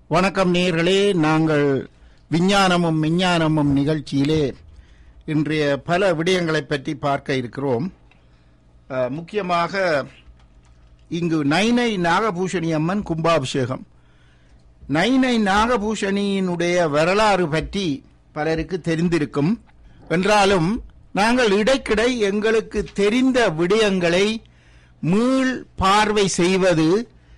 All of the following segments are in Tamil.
வணக்கம் நேயர்களே நாங்கள் விஞ்ஞானமும் விஞ்ஞானமும் நிகழ்ச்சியிலே இன்றைய பல விடயங்களை பற்றி பார்க்க இருக்கிறோம் அஹ், முக்கியமாக இங்கு நைனை நாகபூஷணி அம்மன் கும்பாபிஷேகம் நைனை நாகபூஷணியினுடைய வரலாறு பற்றி பலருக்கு தெரிந்திருக்கும் என்றாலும் நாங்கள் இடைக்கிடை எங்களுக்கு தெரிந்த விடயங்களை மீள் பார்வை செய்வது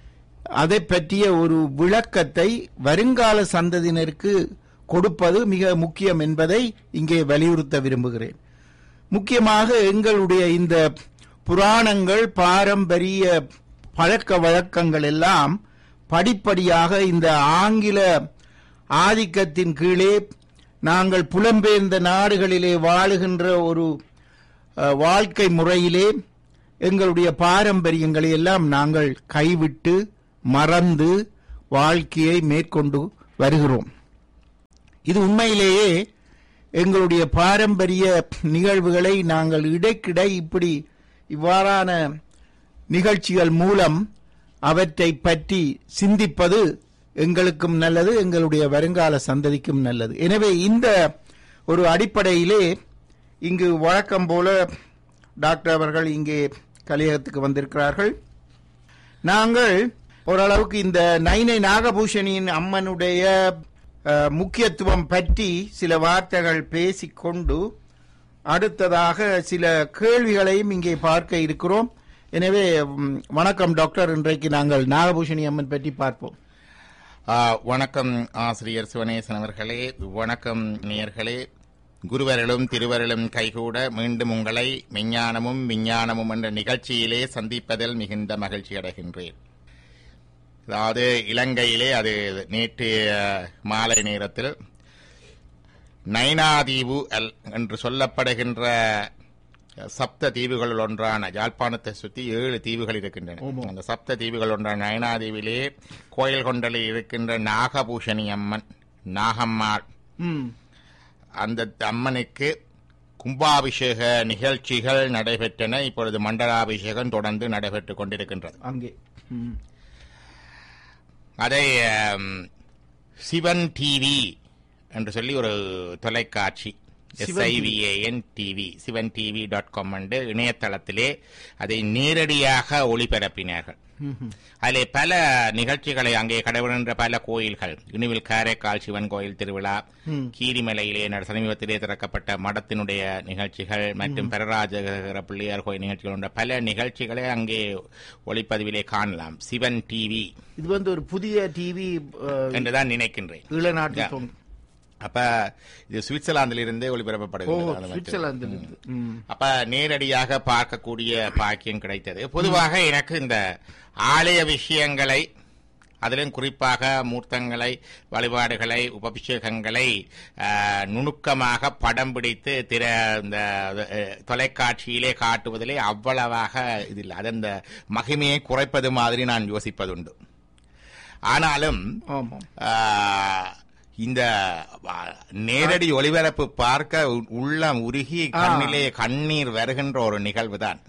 அதை பற்றிய ஒரு விளக்கத்தை வருங்கால சந்ததியினருக்கு கொடுப்பது மிக முக்கியம் என்பதை இங்கே வலியுறுத்த விரும்புகிறேன் முக்கியமாக எங்களுடைய இந்த புராணங்கள் பாரம்பரிய பழக்க வழக்கங்கள் எல்லாம் படிப்படியாக இந்த ஆங்கில ஆதிக்கத்தின் கீழே நாங்கள் புலம்பெயர்ந்த நாடுகளிலே வாழுகின்ற ஒரு அஹ், வாழ்க்கை முறையிலே எங்களுடைய பாரம்பரியங்களை எல்லாம் நாங்கள் கைவிட்டு மறந்து வாழ்க்கையை மேற்கொண்டு வருகிறோம் இது உண்மையிலேயே எங்களுடைய பாரம்பரிய நிகழ்வுகளை நாங்கள் இடைக்கிடை இப்படி இவ்வாறான நிகழ்ச்சிகள் மூலம் அவற்றை பற்றி சிந்திப்பது எங்களுக்கும் நல்லது எங்களுடைய வருங்கால சந்ததிக்கும் நல்லது எனவே இந்த ஒரு அடிப்படையிலே இங்கு வழக்கம் போல டாக்டர் அவர்கள் இங்கே கலியகத்துக்கு வந்திருக்கிறார்கள் நாங்கள் ஓரளவுக்கு இந்த நைனை நாகபூஷணியின் அம்மனுடைய அஹ், முக்கியத்துவம் பற்றி சில வார்த்தைகள் பேசிக்கொண்டு அடுத்ததாக சில கேள்விகளையும் இங்கே பார்க்க இருக்கிறோம் எனவே ம், வணக்கம் டாக்டர் இன்றைக்கு நாங்கள் நாகபூஷணி அம்மன் பற்றி பார்ப்போம் ஆ, வணக்கம் ஆசிரியர் சிவனேசன் அவர்களே வணக்கம் நேயர்களே குருவர்களும் திருவர்களும் கைகூட மீண்டும் உங்களை விஞ்ஞானமும் விஞ்ஞானமும் என்ற நிகழ்ச்சியிலே சந்திப்பதில் மிகுந்த மகிழ்ச்சி அடைகின்றேன் அதாவது இலங்கையிலே அது நேற்று மாலை நேரத்தில் நைனாதீவு அல் என்று சொல்லப்படுகின்ற சப்த தீவுகளில் ஒன்றான யாழ்ப்பாணத்தை சுற்றி ஏழு தீவுகள் இருக்கின்றன அந்த சப்த தீவுகள் ஒன்றான நயனாதீவிலே கோயில் கொண்டலில் இருக்கின்ற நாகபூஷணி அம்மன் நாகம்மாள் ம் அந்த அம்மனுக்கு கும்பாபிஷேக நிகழ்ச்சிகள் நடைபெற்றன இப்பொழுது மண்டலாபிஷேகம் தொடர்ந்து நடைபெற்றுக் கொண்டிருக்கின்றது அங்கே ம் அதை ஆம், சிவன் டிவி என்று சொல்லி ஒரு தொலைக்காட்சி Sivan S I V A N TV Sivan TV dot com என்று இணையதளத்திலே அதை நேரடியாக ஒளிபரப்பினார்கள் அதிலே பல நிகழ்ச்சிகளை அங்கே கடைபிடின்ற பல கோயில்கள் இனிவில் காரைக்கால் சிவன் கோயில் திருவிழா கீரிமலையிலே நட- சமீபத்திலே திறக்கப்பட்ட மடத்தினுடைய நிகழ்ச்சிகள் மற்றும் பெரராஜகர பிள்ளையார் கோயில் நிகழ்ச்சிகள் போன்ற பல நிகழ்ச்சிகளை அங்கே ஒளிப்பதிவிலே காணலாம் சிவன் டிவி இது வந்து ஒரு புதிய டிவி என்றுதான் நினைக்கின்றேன் ஈழநாட்டில் Yeah. தோன்றும் அப்ப இது சுவிட்சர்லாந்திலிருந்தே ஓ ஒளிபரப்பப்படுகிறது அது மட்டும். சுவிட்சர்லாந்திலிருந்து ம் அப்ப நேரடியாக பார்க்கக்கூடிய பாக்கியம் கிடைத்தது பொதுவாக எனக்கு இந்த ஆலய விஷயங்களை அதிலும் குறிப்பாக மூர்த்தங்களை வழிபாடுகளை உபபிஷேகங்களை ஆஹ், நுணுக்கமாக படம் பிடித்து திர இந்த அஹ், தொலைக்காட்சியிலே காட்டுவதிலே அவ்வளவாக இதில்லை அது அந்த மகிமையை குறைப்பது மாதிரி நான் யோசிப்பதுண்டு ஆனாலும் ஆமாம் ஆஹ், இந்த ஆ, நேரடி ஒளிபரப்பு பார்க்க உ- உள்ளம் உருகி கண்ணிலே கண்ணீர் வருகின்ற ஒரு நிகழ்வுதான்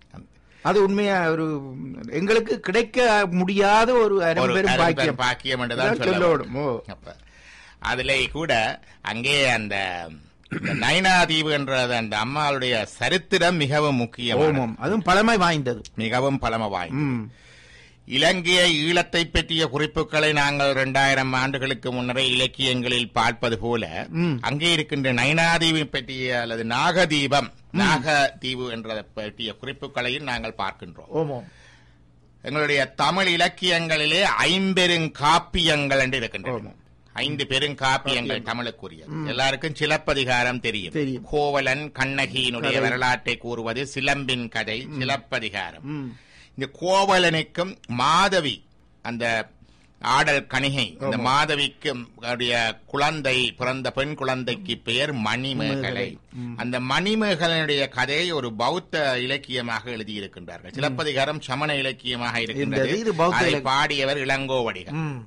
அது உண்மையா ஒரு எங்களுக்கு கிடைக்க முடியாத ஒரு ஒரு அரும்பெரும் அரும்பெரும் பாக்கியம் பாக்கியம் என்றுதான் அதான் சொல்ல சொல்லணும். ஓ. அப்ப அதிலே கூட அங்கே அந்த இந்த நயனாதீவு என்ற அந்த அம்மாளுடைய சரித்திரம் மிகவும் முக்கியம் ஓமம் அதுவும் பழமை வாய்ந்தது மிகவும் பழமை வாய்ந்தது ம் இலங்கைய ஈழத்தை பற்றிய குறிப்புகளை நாங்கள் இரண்டாயிரம் ஆண்டுகளுக்கு முன்னரே இலக்கியங்களில் பார்ப்பது போல ம். அங்கே இருக்கின்ற நயனாதீவை பற்றிய அல்லது நாகதீபம் நாகதீவு என்ற பற்றிய குறிப்புகளையும் நாங்கள் பார்க்கின்றோம் ஓமம் எங்களுடைய தமிழ் இலக்கியங்களிலே ஐம்பெருங்காப்பியங்கள் என்று இருக்கின்றன ஆமாம். ஐந்து பெருங்காப்பியங்கள் தமிழுக்குரிய எல்லாருக்கும் சிலப்பதிகாரம் தெரியும் தெரியும். கோவலன் கண்ணகியினுடைய கதை. வரலாற்றை கூறுவது சிலம்பின் கதை சிலப்பதிகாரம் ம் இந்த கோவலனுக்கும் மாதவி அந்த ஆடல் கணிகை இந்த மாதவிக்கு அவருடைய குழந்தை பிறந்த பெண் குழந்தைக்கு பெயர் மணிமேகலை அந்த மணிமேகலனுடைய கதையை ஒரு பௌத்த இலக்கியமாக எழுதியிருக்கின்றார்கள் சிலப்பதிகாரம் சமண இலக்கியமாக இருக்கின்றது இந்த இது பௌத்த அதை இலக்கியம். பாடியவர் இளங்கோவடிகள் ம்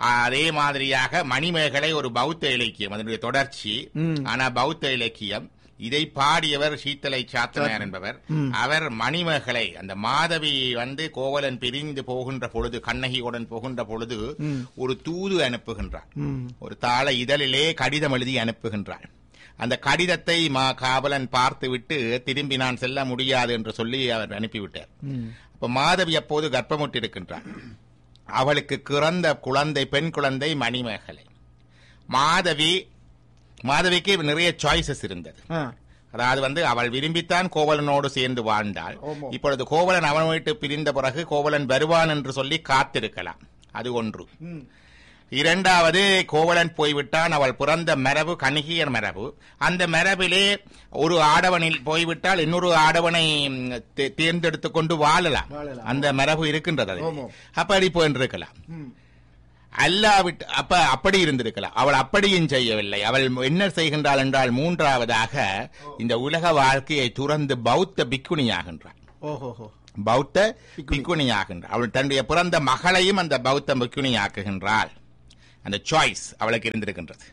அதே மாதிரியாக மணிமேகலை ஒரு பௌத்த இலக்கியம் அதனுடைய தொடர்ச்சி ம். ஆனா பௌத்த இலக்கியம் இதை பாடியவர் சீத்தலை சாத்தனார் என்பவர் அவர் மணிமகளை அந்த மாதவி வந்து கோவலன் பிரிந்து போகின்ற பொழுது கண்ணகியுடன் போகின்ற பொழுது ஒரு தூது அனுப்புகின்றார் ம். ஒரு தாள இதழிலே கடிதம் எழுதி அனுப்புகின்றார் அந்த கடிதத்தை மா காவலன் பார்த்துவிட்டு திரும்பி நான் செல்ல முடியாது என்று சொல்லி அவர் அனுப்பிவிட்டார் ம். அப்ப மாதவி அப்போது கர்ப்பமுற்றிருக்கின்றார் அவளுக்கு பிறந்த குழந்தை பெண் குழந்தை மணிமேகலை மாதவி மாதவிக்கு நிறைய சாய்ஸஸ் இருந்தது ஆ. அதாவது வந்து அவள் விரும்பித்தான் கோவலனோடு சேர்ந்து வாழ்ந்தாள் ஆமா. இப்பொழுது கோவலன் அவன் விட்டு பிரிந்த பிறகு கோவலன் வருவான் என்று சொல்லி காத்திருக்கலாம் அது ஒன்று ம். இரண்டாவது கோவலன் போய்விட்டான் அவள் பிறந்த மரபு கணிகியர் மரபு அந்த மரபிலே ஒரு ஆடவனில் போய்விட்டால் இன்னொரு ஆடவனை ம், தே- தேர்ந்தெடுத்துக் கொண்டு வாழலாம் வாழலாம். அந்த மரபு இருக்கின்றது அதிலே. ஆமாம். அப்படி போயிருக்கலாம் ம். அல்லாவிட்டு அப்ப அப்படி இருந்திருக்கலாம் அவள் அப்படியும் செய்யவில்லை அவள் என்ன செய்கின்றாள் என்றால் மூன்றாவதாக இந்த உலக வாழ்க்கையை துறந்து பௌத்த பிக்குணியாகின்றாள் ஓஹோஹோ பௌத்த பிக்குணியாகின்றாள் அவள் தன்னுடைய பிறந்த மகளையும் அந்த பௌத்த பிக்குணியாக்குகின்றாள் அந்த சாய்ஸ் அவளுக்கு இருந்திருக்கின்றது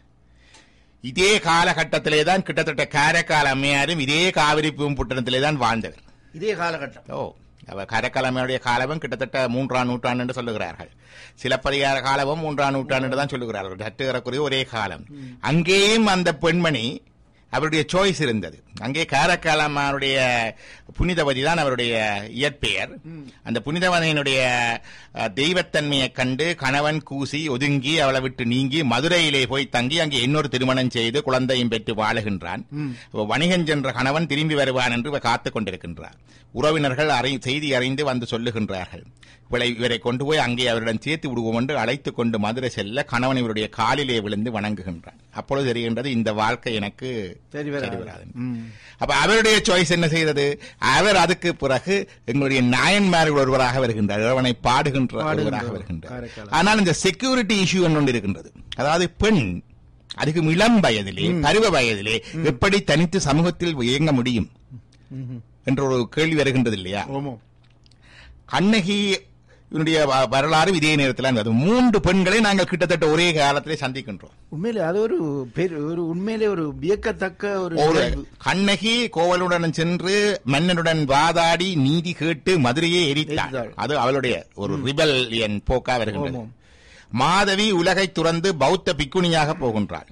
இதே காலகட்டத்திலே தான் கிட்டத்தட்ட காரைக்கால் அம்மையாரும் இதே காவிரி பூம்புட்டணத்திலே தான் வாழ்ந்தவர் இதே காலகட்டம் ஓ அவர் காரைக்காலமையுடைய காலமும் கிட்டத்தட்ட மூன்றாம் நூற்றாண்டு என்று சொல்லுகிறார்கள் சிலப்பதிகார காலமும் மூன்றாம் நூற்றாண்டு என்று தான் சொல்லுகிறார்கள் சற்றுகிறக்குரிய ஒரே காலம் அங்கேயும் அந்த பெண்மணி அவருடைய சாய்ஸ் இருந்தது அங்கே காரைக்காலம்மாருடைய புனிதவதி தான் அவருடைய இயற்பெயர் அந்த புனிதவதியினுடைய அஹ், தெய்வத்தன்மையை கண்டு கணவன் கூசி ஒதுங்கி அவளை விட்டு நீங்கி மதுரையிலே போய் தங்கி அங்கே இன்னொரு திருமணம் செய்து குழந்தையும் பெற்று வாழுகின்றான் அப்ப வணிகன் சென்ற கணவன் திரும்பி வருவான் என்று இவர் காத்துக் கொண்டிருக்கின்றார் உறவினர்கள் அறி செய்தி அறிந்து வந்து சொல்லுகின்றார்கள் இவளை இவரை கொண்டு போய் அங்கே அவரிடம் சேர்த்து விடுவோம் என்று அழைத்துக் கொண்டு மதுரை செல்ல கணவன் இவருடைய காலிலே விழுந்து வணங்குகின்றான் அப்பொழுது தெரிகின்றது இந்த வாழ்க்கை எனக்கு சரி வராது. சரி வராது ம். அப்ப அவருடைய சாய்ஸ் என்ன செய்தது அவர் அதுக்கு பிறகு எங்களுடைய நாயன்மார்கள் ஒருவராக வருகின்றார் இறைவனை பாடுகின்ற ஒருவராக வருகின்றார் காரைக்கால். ஆனால் இந்த செக்யூரிட்டி இஷ்யூ ஒன்று இருக்கின்றது அதாவது பெண் அதுக்கு இளம் வயதிலே பருவ வயதிலே எப்படி தனித்து சமூகத்தில் இயங்க முடியும் ம்ஹும். என்ற ஒரு கேள்வி வருகின்றது இல்லையா ஓமோ கண்ணகி இவனுடைய வ- வரலாறு இதே நேரத்தில் இருந்தது மூன்று பெண்களை நாங்கள் கிட்டத்தட்ட ஒரே காலத்திலே சந்திக்கின்றோம் உண்மையிலே அது ஒரு பெரு- ஒரு உண்மையிலே ஒரு வியக்கத்தக்க ஒரு ஒரு நிகழ்வு. கண்ணகி கோவலுடன் சென்று மன்னனுடன் வாதாடி நீதி கேட்டு மதுரையை எரித்தாள் எரித்தாள். அது அவளுடைய ஒரு ரிபல்லியன் போக்கா வருகின்றது ஆமாம். மாதவி உலகை துறந்து பௌத்த பிக்குணியாக போகின்றாள்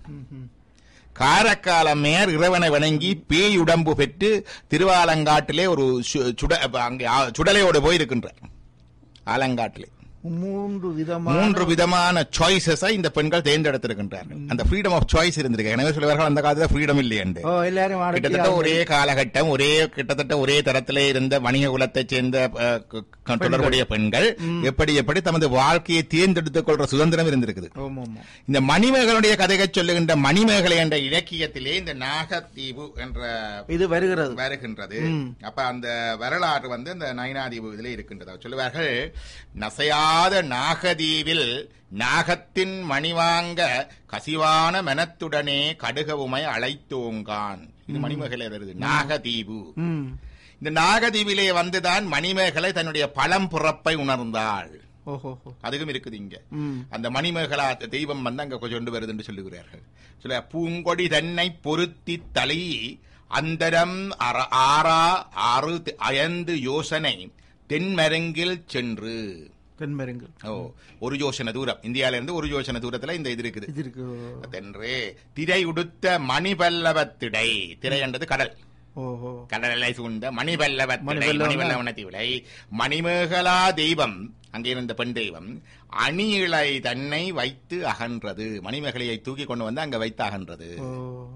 காரக்காலமேர் இறைவனை வணங்கி பேய் உடம்பு பெற்று திருவாலங்காட்டிலே ஒரு சு- சுட அங்கே ஆ- சுடலையோடு போயிருக்கின்றார் ஆலங்காட்டிலே மூன்று விதமான மூன்று விதமான சாய்ஸஸை இந்த பெண்கள் தேர்ந்தெடுத்திருக்கின்றார்கள் அந்த ஃப்ரீடம் ஆஃப் சாய்ஸ் இருந்திருக்கு எனவே சொல்லுவார்கள் அந்த காலத்துல ஃப்ரீடம் இல்லை என்று ஓ எல்லாரும் அடக்கி கிட்டத்தட்ட ஒரே காலகட்டம் ஒரே கிட்டத்தட்ட ஒரே தரத்திலே இருந்த வணிக குலத்தைச் சேர்ந்த அஹ், க- க- தொடர்புடைய பெண்கள் எப்படி எப்படி தமது வாழ்க்கையை தேர்ந்தெடுத்துக் கொள்ற சுதந்திரம் இருந்திருக்குது ஆமா ஆமா இந்த மணிமேகலுடைய கதைகள் சொல்லுகின்ற மணிமேகலை என்ற இலக்கியத்திலே இந்த நாகத்தீவு என்ற இது வருகிறது வருகின்றது அப்ப அந்த வரலாறு வந்து இந்த நயனாதீவு இதிலே இருக்கின்றது அவர் சொல்லுவார்கள் நசையாத நாகதீவில் நாகத்தின் மணிவாங்க கசிவான மனத்துடனே கடுகவுமை அழைத்தோங்கான் இது மணிமேகலை வருது நாகதீவு ம் இந்த நாகதீவிலே வந்துதான் மணிமேகலை தன்னுடைய பழம்புறப்பை உணர்ந்தாள் ஓஹோ அதுவும் இருக்குது இங்க ம் அந்த மணிமேகலா தெய்வம் வந்து அங்க கொண்டு வருது என்று சொல்லுகிறார்கள் சொல்ல பூங்கொடி தன்னை பொருத்தி தலை அந்தரம் அற- ஆறா ஆறு தி- அயந்து யோசனை தென்மருங்கில் சென்று தென்மருங்கு ஓ ஒரு யோசனை தூரம் இந்தியால இருந்து ஒரு யோசனை தூரத்துல இந்த இது இருக்குது இது இருக்கு தென்று திரை உடுத்த மணிபல்லவத்திடை திரை என்றது கடல் ஓஹோ கடலை சூழ்ந்த மணிபல்லவத்திடை மணிபல்லவன- மணிபல்லவன தீவிலை மணிமேகலா தெய்வம் அங்கே இருந்த பெண் தெய்வம் அணியிழை தன்னை வைத்து அகன்றது மணிமேகலையை தூக்கி கொண்டு வந்து அங்க வைத்து அகன்றது ஓ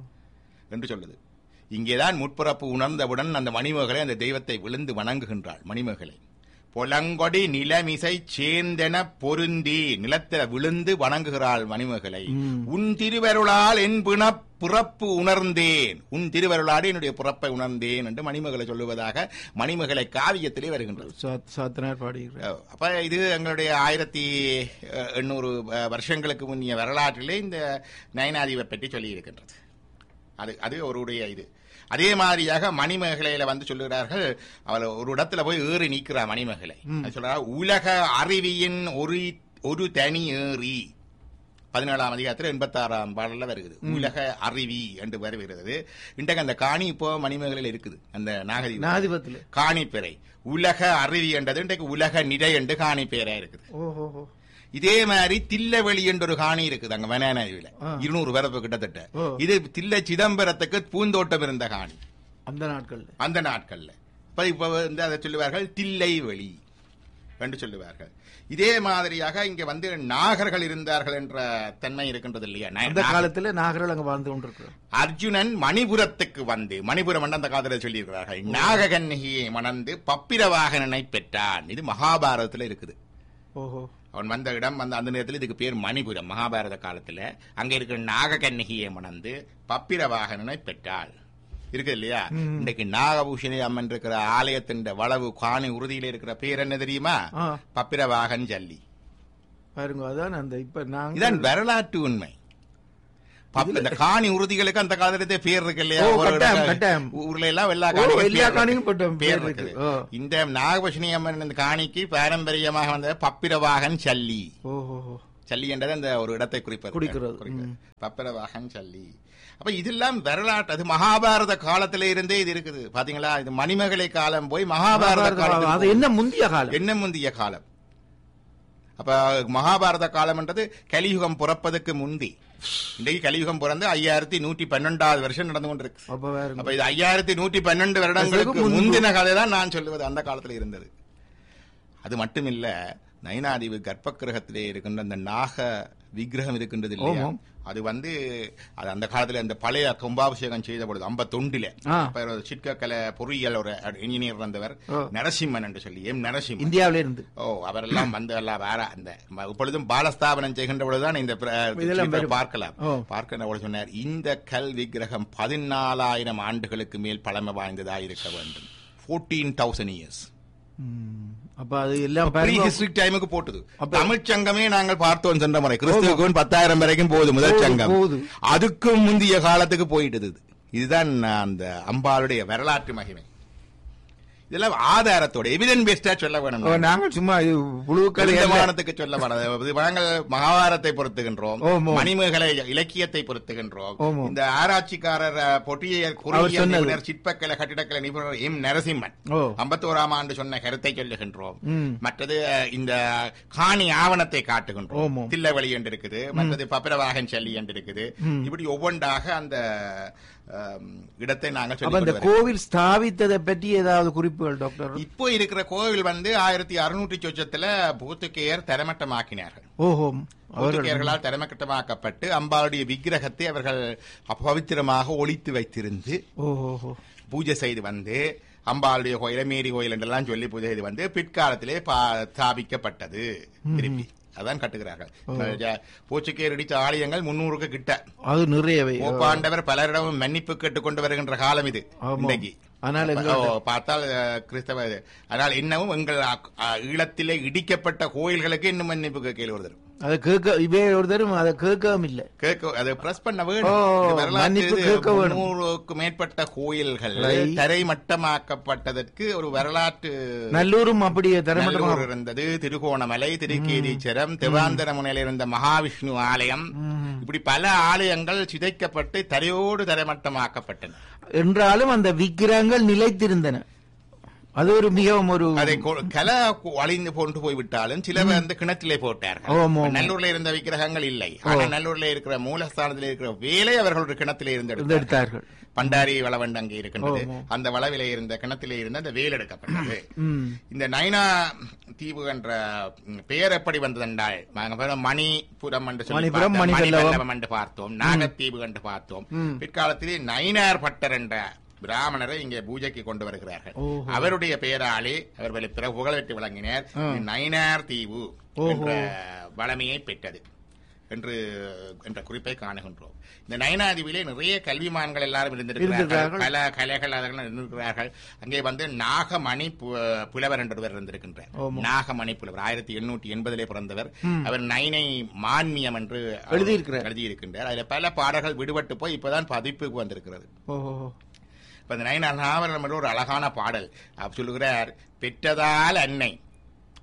என்று சொல்லுது இங்கேதான் முற்பிறப்பு உணர்ந்தவுடன் அந்த மணிமேகலை அந்த தெய்வத்தை விழுந்து வணங்குகின்றாள் மணிமேகலை பொலங்கொடி நிலமிசை சேர்ந்தென பொருந்தி நிலத்தில விழுந்து வணங்குகிறாள் மணிமேகலை உன் திருவருளால் என் பிண பிறப்பு உணர்ந்தேன் உன் திருவருளாடு என்னுடைய பிறப்பை உணர்ந்தேன் என்று மணிமேகலை சொல்லுவதாக மணிமேகலை காவியத்திலே வருகின்றது சாத்- சாத்தனார் பாடுகிறார் அப்ப இது எங்களுடைய ஆயிரத்தி அஹ், எண்ணூறு அஹ், வருஷங்களுக்கு முன்னிய வரலாற்றிலே இந்த நயனாதிவை பற்றி சொல்லி இருக்கின்றது அது அது அவருடைய இது அதே மாதிரியாக மணிமேகலையில வந்து சொல்லுகிறார்கள் அவள் ஒரு இடத்துல போய் ஏறி நிற்கிறா மணிமேகலை அது சொல்றா உலக அறிவியின் ஒரு ஒரு தனி ஏறி பதினேழாம் அதிகாரத்தில் எண்பத்தாறாம் பாடல்ல வருகிறது உலக அறிவி என்று வருகிறது இன்றைக்கு அந்த காணி இப்போ மணிமேகலையில் இருக்குது அந்த நாகதீபம் நாதிபத்துல காணிப்பெறை உலக அறிவி என்றது இன்றைக்கு உலக நிறை என்று காணிப்பெயரா இருக்குது ஓஹோ இதே மாதிரி தில்லவெளி என்ற ஒரு காணி இருக்குது அங்க வனாநதியில ஆ. இருநூறு வரப்பு கிட்டத்தட்ட ஓ. இது தில்லை சிதம்பரத்துக்கு பூந்தோட்டம் இருந்த காணி அந்த நாட்கள்ல அந்த நாட்கள்ல இப்ப இப்ப வந்து அதை சொல்லுவார்கள் தில்லை வெளி என்று சொல்லுவார்கள் இதே மாதிரியாக இங்க வந்து நாகர்கள் இருந்தார்கள் என்ற தன்மை இருக்கின்றது இல்லையா நா- அந்த நாக- காலத்துல நாகர்கள் அங்க வாழ்ந்து கொண்டிருக்கிறோம் அர்ஜுனன் மணிபுரத்துக்கு வந்து மணிபுரம் என்று அந்த காலத்தில் சொல்லியிருக்கிறார்கள் நாககன்னிகையை மணந்து பப்பிரவாகனனை பெற்றான் இது மகாபாரதத்துல இருக்குது ஓஹோ அவன் வந்த இடம் அந்த அந்த நேரத்தில் இதுக்கு பேர் மணிபுரம் மகாபாரத காலத்துல அங்க இருக்கிற நாககன்னிகையை மணந்து பப்பிரவாகனனை பெற்றாள் இருக்கு இல்லையா இன்னைக்கு நாகபூஷணி அம்மன் இருக்கிற ஆலயத்தின் வளவு காணி உறுதியில இருக்கிற பேர் என்ன தெரியுமா ஆ பப்பிரவாகன் ஜல்லி பாருங்க அதான் அந்த இப்ப நாங்க இதான் வரலாற்று உண்மை பப்ப- இந்த காணி உறுதிகளுக்கு அந்த காலத்திலே பேர் இருக்கு இல்லையா ஓ, ஒரு கட்டாயம், இடத்துல கட்டாயம். ஊர்ல எல்லாம் எல்லா ஓ, காணிக்கும் எல்லா பேர் காணிக்கும் இருக்கு. பட்டம் பேர் பேர் இருக்குது இருக்குது. ஓ. இந்த நாகபூஷணி அம்மன் இந்த காணிக்கு பாரம்பரியமாக வந்த பப்பிரவாகன் சல்லி ஓஹோ சல்லி என்றது அந்த ஒரு இடத்தை குறிப்பது குறிக்கிறது. குறிக்கிறது. பப்பிரவாகன் சல்லி அப்ப இதெல்லாம் வரலாற்று அது மகாபாரத காலத்திலே இருந்தே இது இருக்குது பாத்தீங்களா இது மணிமகளை காலம் போய் மகாபாரத அது காலத்துக்கு என்ன முந்திய காலம் என்ன முந்திய காலம் அப்ப மகாபாரத காலம்ன்றது கலியுகம் பிறப்பதற்கு முந்தி இன்றைக்கு கலியுகம் பிறந்து ஐயாயிரத்தி நூற்றி பன்னெண்டாவது வருஷம் நடந்து கொண்டிருக்கு அப்ப வேற அப்ப இது ஐயாயிரத்தி நூற்றி பன்னெண்டு வருடங்களுக்கு முன்பு. முந்தின கதை தான் நான் சொல்லுவது அந்த காலத்துல இருந்தது அது மட்டுமில்ல நயனாதீவு கர்ப்ப கிரகத்திலே இருக்கின்ற அந்த நாக விக்கிரகம் இருக்கின்றது இல்லையா ஆமாம். அது வந்து அது அந்த காலத்துல அந்த பழைய கும்பாபிஷேகம் செய்த பொழுது ஐம்பத்தொண்டில ஆ. அப்ப ஒரு சிற்கக்கலை பொறியியல் ஒரு இன்ஜினியர் வந்தவர் ஓ. நரசிம்மன் என்று சொல்லி எம் நரசிம்மன் இந்தியாவில இருந்து ஓ அவரெல்லாம் வந்து எல்லாம் வேற அந்த ம- இப்பொழுதும் பாலஸ்தாபனம் செய்கின்ற பொழுதுதான் இந்த பிர- இதெல்லாம் சிற்பத்தை வரும். பார்க்கலாம் ஓ. பார்க்கின்ற பொழுது சொன்னார் இந்த கல் விக்கிரகம் பதினாலாயிரம் ஆண்டுகளுக்கு மேல் பழமை வாய்ந்ததா இருக்க வேண்டும் ஃபோர்டீன் தௌசண்ட் இயர்ஸ் ம். அப்ப அது எல்லாம் ப்ரீ பாருங்க ஹிஸ்டரி டைமுக்கு போட்டுது அப்ப- தமிழ் சங்கமே நாங்கள் பார்த்தோம் சென்ற முறை கிறிஸ்துவுக்கு பத்தாயிரம் வரைக்கும் போகுது முதல் போகுது, சங்கம் போகுது. அதுக்கும் முந்தைய காலத்துக்கு போயிட்டது இது. இதுதான் அந்த அம்பாளுடைய வரலாற்று மகிமை இதெல்லாம் ஆதாரத்தோட எவிடன் பேஸ்டா சொல்ல வேணும் ஓ, நாங்கள் சும்மா இது புழுக்கள் எல்லாம் கலிதமானத்துக்கு சொல்ல வேணாம். இது நாங்கள் மகாபாரத்தை பொருத்துகின்றோம் ஓம், ஓம். மணிமேகலை இலக்கியத்தை பொருத்துகின்றோம் ஓம், ஓம். இந்த ஆராய்ச்சிக்காரர் அஹ், பொறியியல் அவர் குறியியல் சொன்னது. நிபுணர் சிற்பக்கலை கட்டிடக்கலை நிபுணர் எம் நரசிம்மன் ஓ ஐம்பத்தோராம் ஆண்டு சொன்ன கருத்தை சொல்லுகின்றோம் ம். மற்றது அஹ், இந்த காணி ஆவணத்தை காட்டுகின்றோம் ஓம், ஓம். தில்லவழி என்று இருக்குது மற்றது பப்பிரவாகன் சல்லி என்று இருக்குது இப்படி ஒவ்வொன்றாக அந்த அஹ், இடத்தை நாங்கள் அப்ப இந்த சொல்லி கொண்டு வருகிறோம். கோவில் ஸ்தாபித்ததை பற்றி ஏதாவது குறிப்புகள் டாக்டர் இப்போ இருக்கிற கோவில் வந்து ஆயிரத்தி அறுநூற்றி சொச்சத்துல போர்த்துகேயர் தரமட்டமாக்கினார்கள் ஓஹோ அவர்கள் போர்த்துகேயர்களால் தரமட்டமாக்கப்பட்டு அம்பாளுடைய விக்கிரகத்தை அவர்கள் பவித்திரமாக ஒளித்து வைத்திருந்து ஓஹோ பூஜை செய்து வந்து அம்பாளுடைய கோயில மேரி கோயில் என்றெல்லாம் சொல்லி பூஜை செய்து வந்து பிற்காலத்திலே பா- ஸ்தாபிக்கப்பட்டது திருப்பி அதான் கட்டுகிறார்கள் ஜ- போர்ச்சுகேயர் இடித்த ஆலயங்கள் முன்னூறுக்கு கிட்ட அது நிறையவை போப்பாண்டவர் பலரிடமும் மன்னிப்பு கேட்டுக்கொண்டு வருகின்ற காலம் இது ஆமாம். இன்றைக்கு ஆனால் எங்க ஓ, பார்த்தால் அஹ், கிறிஸ்தவ இது. ஆனால் இன்னமும் எங்கள் அ- அ- ஈழத்திலே இடிக்கப்பட்ட கோயில்களுக்கு இன்னும் மன்னிப்பு கேட்கல ஒருத்தர் அதை கேட்க இவே ஒருத்தரும் அதை கேட்கவும் இல்லை கேட்க அதை பிரஸ் பண்ண ஓ, வேணும் இது வரலாற்று மன்னிப்பு இது. கேட்க வேணும். முன்னூறுக்கு மேற்பட்ட கோயில்கள் Right. தரைமட்டமாக்கப்பட்டதற்கு ஒரு வரலாற்று நல்லூரும் அப்படியே தரமட்டமாக நல்லூர் இருந்தது திருகோணமலை திருக்கேதீச்சரம் திருவாந்தர முனையில் இருந்த மகாவிஷ்ணு ஆலயம் இப்படி பல ஆலயங்கள் சிதைக்கப்பட்டு தரையோடு தரைமட்டமாக்கப்பட்டன என்றாலும் அந்த விக்கிரகங்கள் நிலைத்திருந்தன அது ஒரு மிகவும் ஒரு அதை கொ- கலை கொ- அழிந்து கொண்டு போய்விட்டாலும் சில வந்து கிணற்றிலே போட்டார்கள் ஆமாம், ஆமாம். நல்லூர்ல இருந்த விக்கிரகங்கள் இல்லை ஆனா நல்லூர்ல இருக்கிற மூலஸ்தானத்தில் இருக்கிற வேலை அவர்கள் ஒரு கிணத்திலே இருந்து இது எடுத்தார்கள் எடுத்தார்கள் பண்டாரி வளவண்டு அங்கே இருக்கின்றது ஆமாம். அந்த வளவிலே இருந்த கிணத்திலே இருந்த அந்த வேல் எடுக்கப்பட்டது ம். இந்த நைனா தீவு என்ற ம், பெயர் எப்படி வந்ததென்றால் நாங்க பிறகு மணிபுரம் என்று சொல்லி மணிபுரம், பார்த்தோம். மணிபல்லவம். மணிபல்லவம் என்று பார்த்தோம் நாகத்தீவு என்று பார்த்தோம் பிற்காலத்திலே நயினார் பட்டர் என்ற பிராமணரை இங்கே பூஜைக்கு கொண்டு வருகிறார்கள் ஓஹோ. அவருடைய பெயராலே அவர் வெளி- பிற புகழெட்டு விளங்கினார் நயினார் தீவு என்ற வளமையை பெற்றது என்று என்ற குறிப்பை காணுகின்றோம் இந்த நயனாதீவிலே நிறைய கல்விமான்கள் எல்லாரும் இருந்திருக்கிறார்கள் இருந்திருக்கிறார்கள். பல கலைகள் அதெல்லாம் இருந்திருக்கிறார்கள் அங்கே வந்து நாகமணி பு- புலவர் என்றவர் இருந்திருக்கின்றார் நாகமணி புலவர் ஆயிரத்தி எண்ணூற்றி எண்பதிலே பிறந்தவர் அவர் நைனை மான்மியம் என்று அவர் எழுதியிருக்கிறார். எழுதியிருக்கின்றார் அதுல பல பாடல்கள் விடுபட்டு போய் இப்பதான் பதிப்புக்கு வந்திருக்கிறது ஓஹோ இப்ப இந்த நயனார் நாவலம் என்ற ஒரு அழகான பாடல் அவர் சொல்லுகிறார் பெற்றதால் அன்னை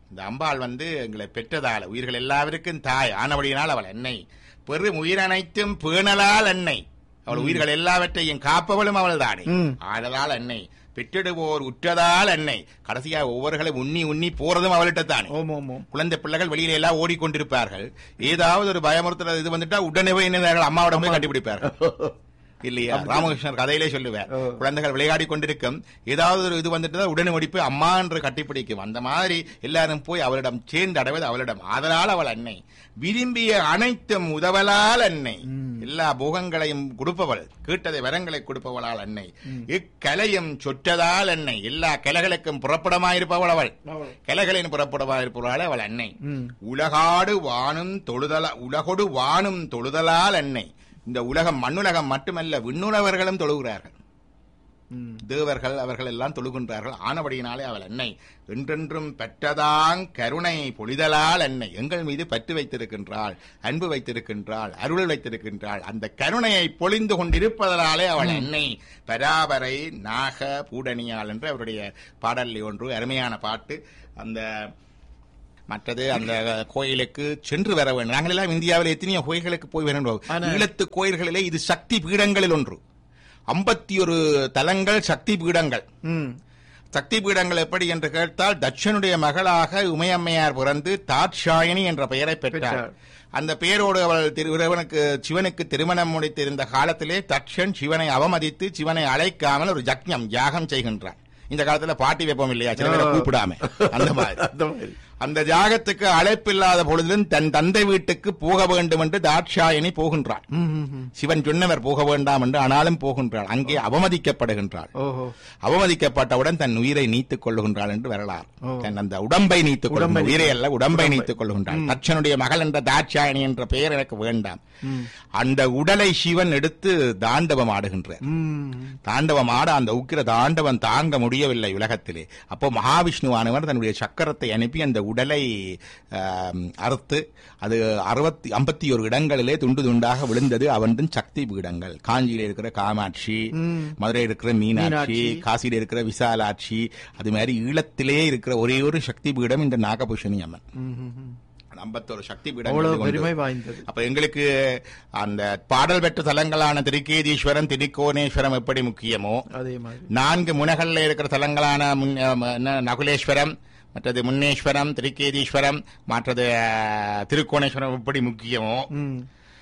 இந்த அம்பாள் வந்து எங்களை பெற்றதால உயிர்கள் எல்லாருக்கும் தாய் ஆனபடியினால் அவள் அன்னை பெரும் உயிரனைத்தும் பேணலால் அன்னை அவள் உயிர்கள் எல்லாவற்றையும் காப்பவளும் அவள் தானே ம். ஆடதால் அன்னை பெற்றிடுவோர் உற்றதால் அன்னை கடைசியா ஒவ்வொருகளை உண்ணி உண்ணி போறதும் அவள்கிட்ட தானே ஓம் ஓம் ஓம் குழந்தை பிள்ளைகள் வெளியில எல்லாம் ஓடிக்கொண்டிருப்பார்கள் ஏதாவது ஒரு பயமுறுத்துற இது வந்துட்டா உடனே போய் என்ன அம்மாவிடம் போய் கண்டுபிடிப்பார்கள் இல்லையா ராமகிருஷ்ணர் கதையிலே சொல்லுவார் ஓ. குழந்தைகள் விளையாடி கொண்டிருக்கும் ஏதாவது ஒரு இது வந்துட்டு உடனே ஓடி போய் அம்மா என்று கட்டிப்பிடிக்கும் அந்த மாதிரி எல்லாரும் போய் அவளிடம் சேர்ந்து அடைவது அவளிடம் ஆதலால் அவள் அன்னை விரும்பிய அனைத்தும் உதவலால் அன்னை எல்லா போகங்களையும் கொடுப்பவள் கேட்டதை வரங்களை கொடுப்பவளால் அன்னை இக்கலையும் சொற்றதால் அன்னை எல்லா கலைகளுக்கும் புறப்படமாயிருப்பவள் அவள் கலைகளின் புறப்படமாயிருப்பவளால் அவள் அன்னை ம். உலகாடு வானும் தொழுதலா உலகொடு வானும் தொழுதலால் அன்னை இந்த உலகம் மண்ணுலகம் மட்டுமல்ல விண்ணுலவர்களும் தொழுகிறார்கள் ம். தேவர்கள் அவர்கள் எல்லாம் தொழுகின்றார்கள் ஆனபடியினாலே அவள் அன்னை என்றென்றும் பெற்றதாங் கருணை பொழிதலால் அன்னை எங்கள் மீது பற்று வைத்திருக்கின்றாள் அன்பு வைத்திருக்கின்றாள் அருள் வைத்திருக்கின்றாள் அந்த கருணையை பொழிந்து கொண்டிருப்பதனாலே அவள் அன்னை பராபரை நாக பூடணியாள் என்று அவருடைய பாடலில் ஒன்று அருமையான பாட்டு அந்த மற்றது அந்த கோயிலுக்கு சென்று வர வேண்டும் நாங்கள் எல்லாம் இந்தியாவில் எத்தனையோ கோயில்களுக்கு போய் வேண்டும் ஆனா- ஈழத்து கோயில்களிலே இது சக்தி பீடங்களில் ஒன்று ஐம்பத்தி ஒரு தலங்கள் சக்தி பீடங்கள் ம். சக்தி பீடங்கள் எப்படி என்று கேட்டால் தட்சனுடைய மகளாக உமையம்மையார் பிறந்து தாட்சாயணி என்ற பெயரை பெற்றார் பெற்றார். அந்த பெயரோடு அவள் திரு- இறைவனுக்கு சிவனுக்கு திருமணம் முடித்திருந்த காலத்திலே தட்சன் சிவனை அவமதித்து சிவனை அழைக்காமல் ஒரு ஜக்ஞம் யாகம் செய்கின்றான் இந்த காலத்துல பாட்டி வைப்போம் இல்லையா சில பேரை கூப்பிடாம அந்த மாதிரி அந்த மாதிரி அந்த ஜாகத்துக்கு அழைப்பில்லாத பொழுதிலும் தன் தந்தை வீட்டுக்கு போக வேண்டும் என்று தாட்சாயணி போகின்றாள் ம், ம், ம். சிவன் சொன்னவர் போக வேண்டாம் என்று ஆனாலும் போகின்றாள் அங்கே அவமதிக்கப்படுகின்றாள் ஓஹோ அவமதிக்கப்பட்டவுடன் தன் உயிரை நீத்துக் கொள்ளுகின்றாள் என்று வரலாறு ஓ. தன் அந்த உடம்பை நீத்துக் கொள்ளும் உடம்பை உயிரை அல்ல உடம்பை நீத்துக் கொள்ளுகின்றாள் தட்சனுடைய மகள் என்ற தாட்சாயணி என்ற பெயர் எனக்கு வேண்டாம் அந்த உடலை சிவன் எடுத்து தாண்டவம் ஆடுகின்றார் ம். தாண்டவம் ஆட அந்த உக்கிர தாண்டவம் தாங்க முடியவில்லை உலகத்திலே அப்போ மகாவிஷ்ணுவானவர் தன்னுடைய சக்கரத்தை அனுப்பி அந்த உடலை ஆம், அறுத்து அது அறுபத்தி ஐம்பத்தி ஒரு இடங்களிலே துண்டு துண்டாக விழுந்தது அவன் சக்தி பீடங்கள் காஞ்சியில இருக்கிற காமாட்சி மதுரையில் இருக்கிற மீனாட்சி மீனாட்சி. காசியில இருக்கிற விசாலாட்சி அது மாதிரி ஈழத்திலே இருக்கிற ஒரே ஒரு சக்தி பீடம் இந்த நாகபூஷணி அம்மன் ம், ம், ம். ஐம்பத்தொரு சக்தி அவ்வளவு பீடம் பெருமை வாய்ந்தது அப்ப எங்களுக்கு அந்த பாடல் பெற்ற தலங்களான திருக்கேதீஸ்வரம் திருக்கோணேஸ்வரம் எப்படி முக்கியமோ அதே மாதிரி நான்கு முனகல்ல இருக்கிற தலங்களான முன்- அஹ், என்ன, நகுலேஸ்வரம் மற்றது முன்னேஸ்வரம் திருக்கேதீஸ்வரம் மற்றது அஹ், திருக்கோணேஸ்வரம் எப்படி முக்கியமோ ம்.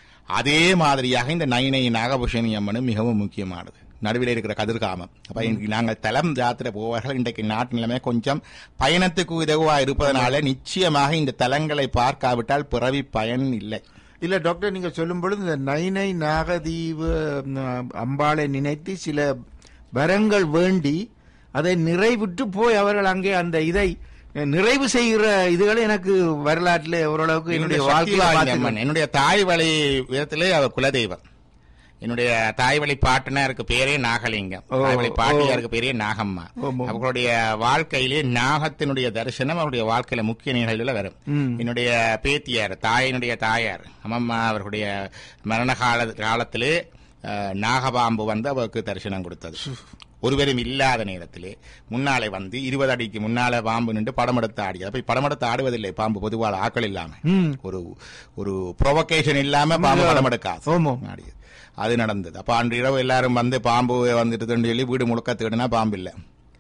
அதே மாதிரியாக இந்த நைனை நாகபூஷணி அம்மனும் மிகவும் முக்கியமானது நடுவில் இருக்கிற கதிர்காமம் அப்ப இன்றைக்கு நாங்கள் தலம் யாத்திரை போவார்கள் இன்றைக்கு நாட்டு நிலைமை கொஞ்சம் பயணத்துக்கு உதவுவா இருப்பதனால நிச்சயமாக இந்த தலங்களை பார்க்காவிட்டால் பிறவி பயன் இல்லை இல்ல டாக்டர் நீங்க சொல்லும் பொழுது இந்த நைனை நாகதீவு ம், அம்பாளை நினைத்து சில வரங்கள் வேண்டி அதை நிறைவுற்று போய் அவர்கள் அங்கே அந்த இதை நிறைவு செய்கிற இதுகளை எனக்கு வரலாற்றில் ஓரளவுக்கு என்னுடைய சக்தி வாழ்க்கையில வாய்ந்த பார்த்திருக்கேன். அம்மன். என்னுடைய தாய் வழி விதத்திலே அவர் குலதெய்வம் என்னுடைய தாய் வழி பாட்டனாருக்கு பேரே நாகலிங்கம் ஓ, தாய் வழி ஓ. பாட்டியாருக்கு பேரே நாகம்மா ஆமா. அவர்களுடைய வாழ்க்கையிலே நாகத்தினுடைய தரிசனம் அவருடைய வாழ்க்கையில முக்கிய நிகழ்வுல வரும் ம். என்னுடைய பேத்தியார் தாயினுடைய தாயார் அம்மம்மா அவர்களுடைய மரண கால காலத்திலே அஹ், நாகபாம்பு வந்து அவருக்கு தரிசனம் கொடுத்தது ஒருவரும் இல்லாத நேரத்திலே முன்னாலே வந்து இருபது அடிக்கு முன்னால பாம்பு நின்று படம் எடுத்து ஆடி அப்ப படம் எடுத்து ஆடுவதில்லை பாம்பு பொதுவாக ஆக்கள் இல்லாம ம். ஒரு ஒரு ப்ரொவகேஷன் இல்லாம பாம்பு படம் எடுக்காது ஆமா. ஆடியது அது நடந்தது அப்ப அன்று இரவு எல்லாரும் வந்து பாம்பு வந்துட்டு சொல்லி வீடு முழுக்க தேடினா பாம்பு இல்லை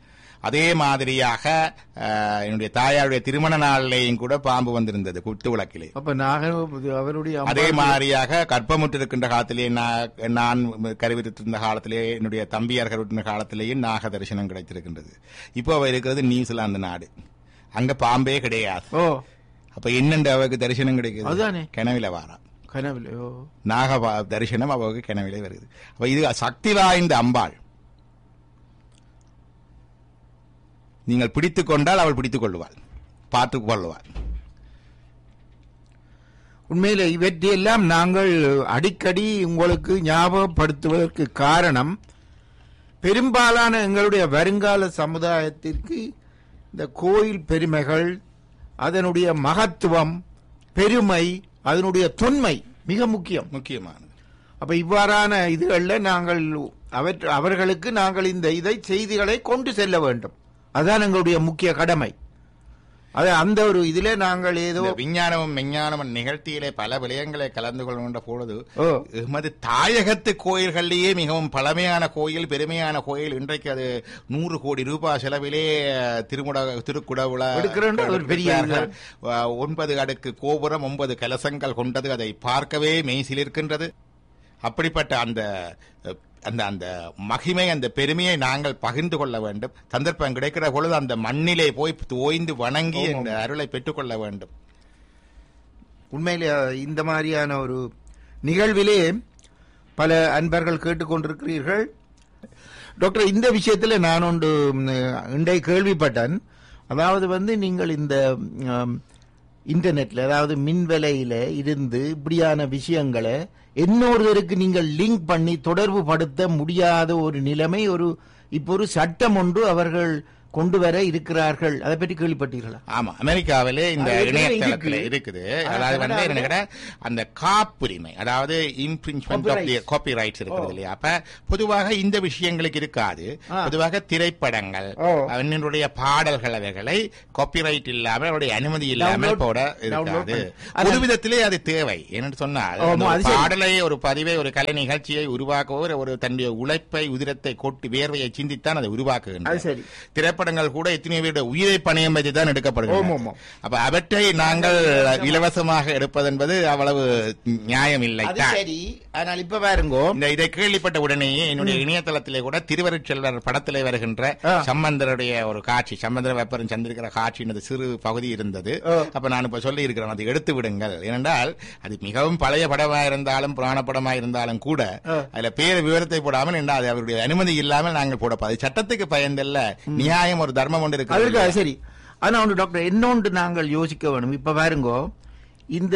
அதே மாதிரியாக அஹ், என்னுடைய தாயாருடைய திருமண நாளிலேயும் கூட பாம்பு வந்திருந்தது குத்து விளக்கிலே அப்ப நாக அவருடைய அதே அம்பாள் மாதிரியாக கற்பமுற்று இருக்கின்ற காலத்திலே நான் நான் கருவிருந்த காலத்திலே என்னுடைய தம்பியார் கருவிருந்த காலத்திலேயும் நாக தரிசனம் கிடைத்திருக்கின்றது இப்போ அவ இருக்கிறது நியூசிலாந்து நாடு அங்க பாம்பே கிடையாது ஓ அப்ப என்னண்டு அவருக்கு தரிசனம் கிடைக்குது அதுதானே. கிணவில வாரா கனவில் ஓ நாக பா- தரிசனம் அவருக்கு கிணவிலே வருது அப்ப இது சக்தி வாய்ந்த அம்பாள் நீங்கள் பிடித்துக் கொண்டால் அவள் பிடித்துக் கொள்ளுவாள் பார்த்துக் கொள்ளுவாள் உண்மையில இவற்றையெல்லாம் நாங்கள் அடிக்கடி உங்களுக்கு ஞாபகப்படுத்துவதற்கு காரணம் பெரும்பாலான எங்களுடைய வருங்கால சமுதாயத்திற்கு இந்த கோயில் பெருமைகள் அதனுடைய மகத்துவம் பெருமை அதனுடைய தொன்மை மிக முக்கியம் முக்கியமானது அப்ப இவ்வாறான இதுகளில் நாங்கள் அவற்ற அவர்களுக்கு நாங்கள் இந்த இதை செய்திகளை கொண்டு செல்ல வேண்டும் அதுதான் எங்களுடைய முக்கிய கடமை அது அந்த ஒரு இதுல நாங்கள் ஏதோ இந்த விஞ்ஞானமும் விஞ்ஞானமும் நிகழ்ச்சியிலே பல விடயங்களை கலந்து கொள்கின்ற பொழுது ஓ எமது தாயகத்து கோயில்களிலேயே மிகவும் பழமையான கோயில் பெருமையான கோயில் இன்றைக்கு அது நூறு கோடி ரூபாய் செலவிலே திருமுட திருக்குடவுள எடுக்கிறோண்டு அது ஒரு பெரிய எடுக்கிறார்கள். அஹ், ஒன்பது அடுக்கு கோபுரம் ஒன்பது கலசங்கள் கொண்டது அதை பார்க்கவே மெய்சிலிருக்கின்றது அப்படிப்பட்ட அந்த அஹ், அந்த அந்த மகிமை அந்த பெருமையை நாங்கள் பகிர்ந்து கொள்ள வேண்டும் சந்தர்ப்பம் கிடைக்கிற பொழுது அந்த மண்ணிலே போய் ஓய்ந்து வணங்கி அந்த அருளை பெற்றுக்கொள்ள வேண்டும் உண்மையிலே இந்த மாதிரியான ஒரு நிகழ்விலே பல அன்பர்கள் கேட்டுக்கொண்டிருக்கிறீர்கள் டாக்டர் இந்த விஷயத்தில் நான் ஒன்று ம், இன்றைய கேள்விப்பட்டேன் அதாவது வந்து நீங்கள் இந்த ம், இன்டர்நெட்ல அதாவது மின்வலையில இருந்து இப்படியான விஷயங்களை இன்னொருவருக்கு நீங்கள் லிங்க் பண்ணி தொடர்பு படுத்த முடியாத ஒரு நிலைமை ஒரு இப்போ ஒரு சட்டம் ஒன்று அவர்கள் கொண்டு வர இருக்கிறார்கள் அதை பற்றி கேள்விப்பட்டீர்களா ஆமா அமெரிக்காவிலே இந்த அது ஏற்கனவே இணையதளத்துல இருக்கு. இருக்குது ஆனா அதாவது வந்து கனடாவுல- என்ன கேட்டா, அந்த காப்புரிமை அதாவது infringement of the Copyrights. Copyrights இருக்கிறது ஓ. இல்லையா அப்ப பொதுவாக இந்த விஷயங்களுக்கு இருக்காது ஆ. பொதுவாக திரைப்படங்கள் ஓ. அவனுடைய பாடல்கள் அவைகளை காப்பிரைட் இல்லாமல் அவருடைய அனுமதி இல்லாமல் Download- போட download இருக்காது பண்ணி. ஆனா- ஒரு விதத்திலே அது தேவை என்று சொன்னால் ஆமா, அந்த ஒரு அது சரி. பாடலை ஒரு பதிவை ஒரு கலை நிகழ்ச்சியை உருவாக்கவோ ஒரு தன்னுடைய உழைப்பை உதிரத்தை கொட்டி வேர்வையை சிந்தித்தான் அதை அது உருவாக்குகின்றது சரி திரைப்படங்கள் கூட எத்தனை பேருடைய உயிரை பணியம் வச்சு தான் ஆமா, எடுக்கப்படுகிறது ஆமா. அப்ப அவற்றை நாங்கள் இலவசமாக எடுப்பது என்பது அவ்வளவு நியாயம் இல்லை அது சரி ஆனால் இப்ப பாருங்கோ இந்த இதை கேள்விப்பட்ட உடனேயே என்னுடைய இணையதளத்திலே கூட திருவருட்செல்வர் படத்திலே வருகின்ற ஆ. சம்பந்தருடைய ஒரு காட்சி சம்பந்தர வெப்பரன் சந்திருக்கிற காட்சியின் சிறு பகுதி இருந்தது ஆ. அப்ப நான் இப்ப சொல்லி இருக்கிறேன் அதை எடுத்து விடுங்கள் ஏனென்றால் அது மிகவும் பழைய படமா இருந்தாலும் புராண படமா இருந்தாலும் கூட ஆ. அதுல பேர் விவரத்தை போடாமல் என்ன அது அவருடைய அனுமதி இல்லாமல் நாங்கள் போடப்போம் அது சட்டத்துக்கு பயந்தல்ல நியாயம் ஒரு தர்மம் ஒன்று அதற்கு இருக்கு அது சரி ஆனா ஒன்று டாக்டர் இன்னொன்று நாங்கள் யோசிக்க வேணும் இப்ப பாருங்கோ இந்த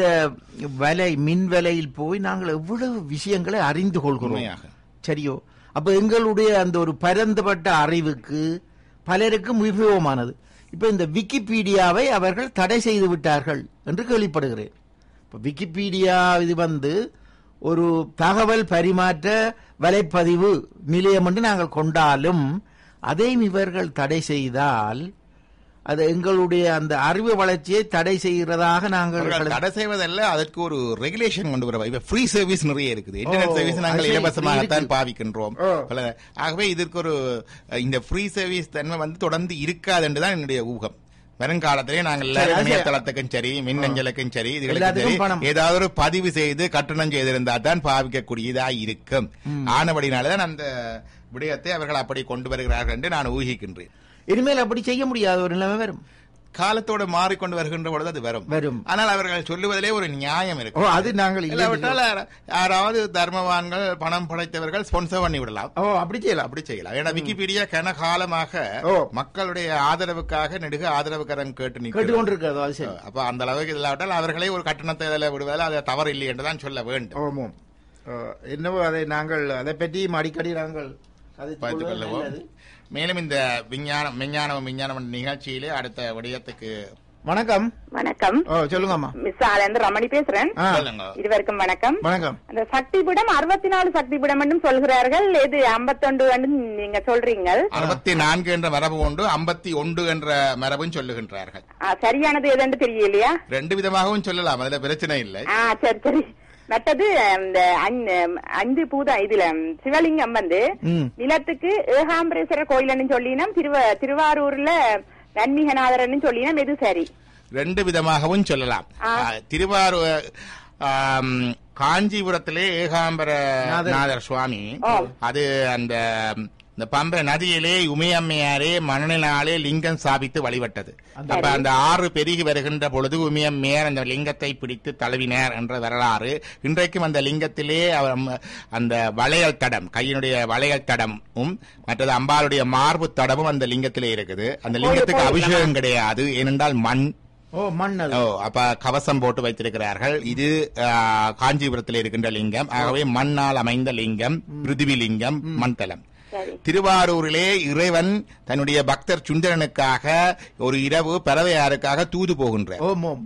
வலை மின் வலையில் போய் நாங்கள் எவ்வளவு விஷயங்களை அறிந்து கொள்கிறோம் உண்மையாக. சரியோ அப்ப எங்களுடைய அந்த ஒரு பரந்துபட்ட அறிவுக்கு பலருக்கு உபயோகமானது இப்ப இந்த விக்கிபீடியாவை அவர்கள் தடை செய்து விட்டார்கள் என்று கேள்விப்படுகிறேன் இப்ப விக்கிபீடியா இது வந்து ஒரு தகவல் பரிமாற்ற வலைப்பதிவு நிலையம் என்று நாங்கள் கொண்டாலும் அதையும் இவர்கள் தடை செய்தால் அது எங்களுடைய அந்த அறிவு வளர்ச்சியை தடை செய்கிறதாக நாங்கள் அவர்கள் கருத- தடை செய்வதல்ல அதற்கு ஒரு ரெகுலேஷன் கொண்டு வர இப்ப ஃப்ரீ சர்வீஸ் நிறைய இருக்குது இன்டர்நெட் ஓ, சர்வீஸ் அது நாங்கள் சரி, இலவசமாகத்தான் இருக்கு. பாவிக்கின்றோம் ஓ. பல- ஆகவே இதற்கு ஒரு அஹ், இந்த ஃப்ரீ சர்வீஸ் தன்மை வந்து தொடர்ந்து இருக்காது என்றுதான் என்னுடைய ஊகம் வருங்காலத்திலே நாங்கள் எல்லாரும் அது சரி. இணையதளத்துக்கும் சரி மின்னஞ்சலுக்கும் சரி இதுகளுக்கும் எல்லாத்துக்கும் சரி பணம். ஏதாவது ஒரு பதிவு செய்து கட்டணம் செய்திருந்தா தான் பாவிக்கக்கூடியதா இருக்கும் ஆனபடினாலதான் அந்த விடயத்தை அவர்கள் அப்படி கொண்டு வருகிறார்கள் என்று நான் ஊகிக்கின்றேன் இனிமேல் அப்படி செய்ய முடியாத ஒரு நிலைமை வரும் காலத்தோடு மாறிக்கொண்டு வருகின்ற பொழுது அது வரும் வரும் ஆனால் அவர்கள் சொல்லுவதிலே ஒரு நியாயம் இருக்கு ஓ அது நாங்கள் இல்லை இல்லாவிட்டால் யாரா- யாராவது தர்மவான்கள் பணம் படைத்தவர்கள் ஸ்பான்சர் பண்ணி விடலாம் ஓ அப்படி செய்யலாம் அப்படி செய்யலாம் ஏன்னா விக்கிபீடியா கன காலமாக ஓ. மக்களுடைய ஆதரவுக்காக நெடுக ஆதரவுக்கரம் கேட்டு நிற்கிறது. கேட்டுக்கொண்டிருக்கிறதோ அது சரி அப்ப அந்த அளவுக்கு இல்லாவிட்டால் அவர்களே ஒரு கட்டணத்தை அதில் விடுவதால் அது தவறு இல்லை என்றுதான் சொல்ல வேண்டும் ஆமாம் அஹ், என்னவோ அதை நாங்கள் அதை பற்றியும் அடிக்கடி நாங்கள் அதை பார்த்துக் சொல்வது கொள்ளவும் நல்லது. மேலும் இந்த விஞ்ஞானம் விஞ்ஞானம் விஞ்ஞானம் என்ற நிகழ்ச்சியிலே அடுத்த விடயத்துக்கு வணக்கம் வணக்கம் ஓ சொல்லுங்கம்மா மிஸ் ஆலந்து ரமணி பேசுறேன் ஆ சொல்லுங்க இருவருக்கும் வணக்கம் வணக்கம் அந்த சக்தி பீடம் அறுபத்தி நாலு சக்தி பீடம் என்றும் சொல்கிறார்கள் இது ஐம்பத்தொண்டு நீங்க சொல்றீங்க அறுபத்தி நான்கு என்ற மரபு உண்டு ஐம்பத்தி ஒன்று என்ற மரபும் சொல்லுகின்றார்கள் ஆ, சரியானது எதுன்னு தெரியலையா ரெண்டு விதமாகவும் சொல்லலாம் அதுல பிரச்சனை இல்லை ஆ சரி சரி மற்றது இந்த ஐந்து- ஐந்து பூதா இதுல சிவலிங்கம் வந்து ம் நிலத்துக்கு ஏகாம்பரேஸ்வரர் கோயில்னு சொல்லினோம் திருவ திருவாரூர்ல நன்மிகநாதர்னு சொல்லினோம் எது சரி ரெண்டு விதமாகவும் சொல்லலாம் ஆ. ஆ, திருவாரூர் ஆம், காஞ்சிபுரத்திலே ஏகாம்பர நாதர். நாதர் சுவாமி ஓ. அது அந்த இந்த பம்பை நதியிலே உமையம்மையாரே மணலினாலே லிங்கம் ஸ்தாபித்து வழிபட்டது அப்ப அந்த ஆறு பெருகி வருகின்ற பொழுது உமையம்மையார் அந்த லிங்கத்தை பிடித்து தழுவினார் என்ற வரலாறு இன்றைக்கும் அந்த லிங்கத்திலே அவர் ம- அந்த வளையல் தடம் கையினுடைய வளையல் தடமும் மற்றது அம்பாளுடைய மார்பு தடமும் அந்த லிங்கத்திலே இருக்குது அந்த லிங்கத்துக்கு அபிஷேகம் கிடையாது ஏனென்றால் மண் ஓ மண் அது ஓ அப்ப கவசம் போட்டு வைத்திருக்கிறார்கள் இது ஆ, காஞ்சிபுரத்தில் இருக்கின்ற லிங்கம் ஆகவே மண்ணால் அமைந்த லிங்கம் பிருத்திவி லிங்கம் மண்தலம் சரி திருவாரூரிலே இறைவன் தன்னுடைய பக்தர் சுந்தரனுக்காக ஒரு இரவு பறவையாருக்காக தூது போகின்றார் ஓம் ஓம்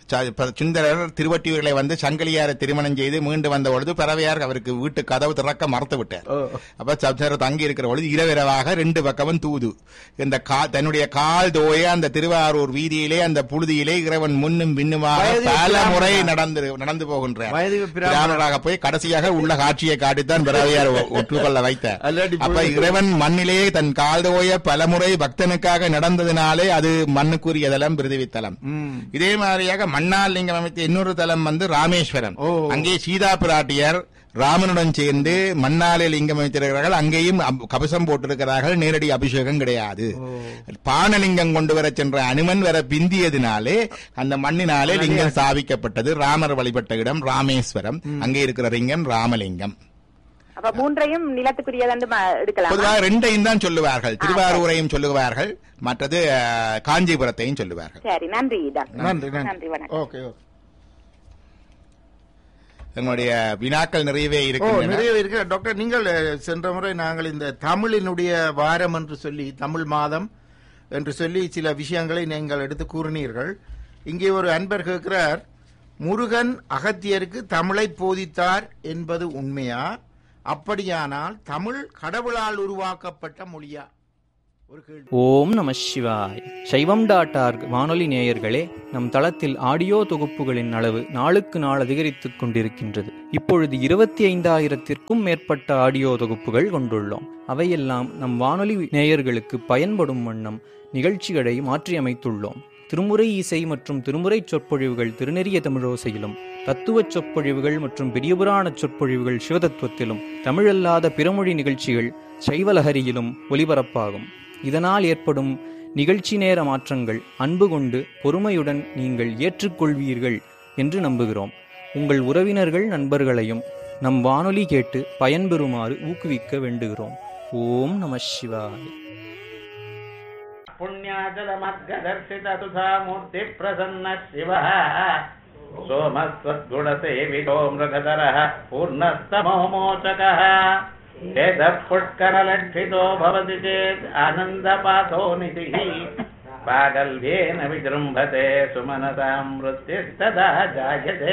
ச- ப- சுந்தரர் திருவட்டியூர்களை வந்து சங்கிலியாரை திருமணம் செய்து மீண்டு வந்த பொழுது பறவையார் அவருக்கு வீட்டு கதவு திறக்க மறந்து விட்டார் ஓ. அப்ப சப்தர் தங்கி இருக்கிற பொழுது இரவிரவாக ரெண்டு பக்கமும் தூது இந்த கா தன்னுடைய கால் தோய அந்த திருவாரூர் வீதியிலே அந்த புழுதியிலே இறைவன் முன்னும் பின்னுமாக வயது பல பிராமணர். முறை நடந்து நடந்து போகின்றார் வயது பிராமணர். பிராமணராக போய் கடைசியாக உள்ள காட்சியை காட்டித்தான் பறவையார் ஒ- ஒற்றுக்கொள்ள வைத்தார் அல்லாட்டி அப்ப புழுதி- இறைவன் மண்ணிலே தன் கால் தோய பலமுறை பக்தனுக்காக நடந்ததினாலே அது மண்ணுக்குரிய தலம் பிரிதிவித்தலம் ம். இதே மாதிரியாக மண்ணால் லிங்கம் அமைத்த இன்னொரு தலம் வந்து ராமேஸ்வரம் ஓ. அங்கே சீதா பிராட்டியர் ராமனுடன் சேர்ந்து மண்ணாலே லிங்கம் அமைத்திருக்கிறார்கள் அங்கேயும் அப்- கவசம் போட்டிருக்கிறார்கள் நேரடி அபிஷேகம் கிடையாது பானலிங்கம் கொண்டு வர சென்ற அனுமன் வர பிந்தியதினாலே அந்த மண்ணினாலே லிங்கம் ஸ்தாபிக்கப்பட்டது ராமர் வழிபட்ட இடம் ராமேஸ்வரம் அங்கே இருக்கிற லிங்கம் ராமலிங்கம் அப்ப மூன்றையும் நிலத்துக்குரியதண்டு ம- எடுக்கலாம் பொதுவாக ரெண்டையும் தான் சொல்லுவார்கள் திருவாரூரையும் சொல்லுவார்கள் மற்றது அஹ், காஞ்சிபுரத்தையும் சொல்லுவார்கள் சரி நன்றி டாக்டர் நன்றி நன்றி நன்றி வணக்கம் ஓகே ஓகே எங்களுடைய வினாக்கள் நிறையவே ஓ இருக்கின்றன நிறைய இருக்கு டாக்டர் நீங்கள் அஹ், சென்ற முறை நாங்கள் இந்த தமிழினுடைய வாரம் என்று சொல்லி தமிழ் மாதம் என்று சொல்லி சில விஷயங்களை நீங்கள் எடுத்து கூறினீர்கள் இங்கே ஒரு அன்பர் கேட்கிறார் முருகன் அகத்தியருக்கு தமிழை போதித்தார் என்பது உண்மையா அப்படியானால் தமிழ் கடவுளால் உருவாக்கப்பட்ட மொழியா ஒரு கேள்வி ஓம் நம சிவாய் சைவம் டாட் ஆர்க் வானொலி நேயர்களே நம் தளத்தில் ஆடியோ தொகுப்புகளின் அளவு நாளுக்கு நாள் அதிகரித்துக் கொண்டிருக்கின்றது இப்பொழுது இருபத்தி ஐந்தாயிரத்திற்கும் மேற்பட்ட ஆடியோ தொகுப்புகள் கொண்டுள்ளோம் அவையெல்லாம் நம் வானொலி நேயர்களுக்கு பயன்படும் வண்ணம் நிகழ்ச்சிகளை மாற்றியமைத்துள்ளோம் திருமுறை இசை மற்றும் திருமுறை சொற்பொழிவுகள் திருநெறிய தமிழோசையிலும் தத்துவச் சொற்பொழிவுகள் மற்றும் பெரியபுராண சொற்பொழிவுகள் சிவதத்துவத்திலும் தமிழல்லாத பிறமொழி நிகழ்ச்சிகள் சைவலஹரியிலும் ஒலிபரப்பாகும் இதனால் ஏற்படும் நிகழ்ச்சி நேர மாற்றங்கள் அன்பு கொண்டு பொறுமையுடன் நீங்கள் ஏற்றுக்கொள்வீர்கள் என்று நம்புகிறோம் உங்கள் உறவினர்கள் நண்பர்களையும் நம் வானொலி கேட்டு பயன்பெறுமாறு ஊக்குவிக்க வேண்டுகிறோம் ஓம் நம சிவாய पुण्याचलमर्गदर्शितसुधामूर्तिप्रसन्नः शिवः सोमस्त्वद्गुणसेवितो मृगधरः पूर्णस्तमोमोचकः चेदः पुष्करलक्षितो भवति चेत् आनन्दपाथो निधिः पागल्येन विजृम्भते सुमनसाम् वृत्तिस्तदा जायते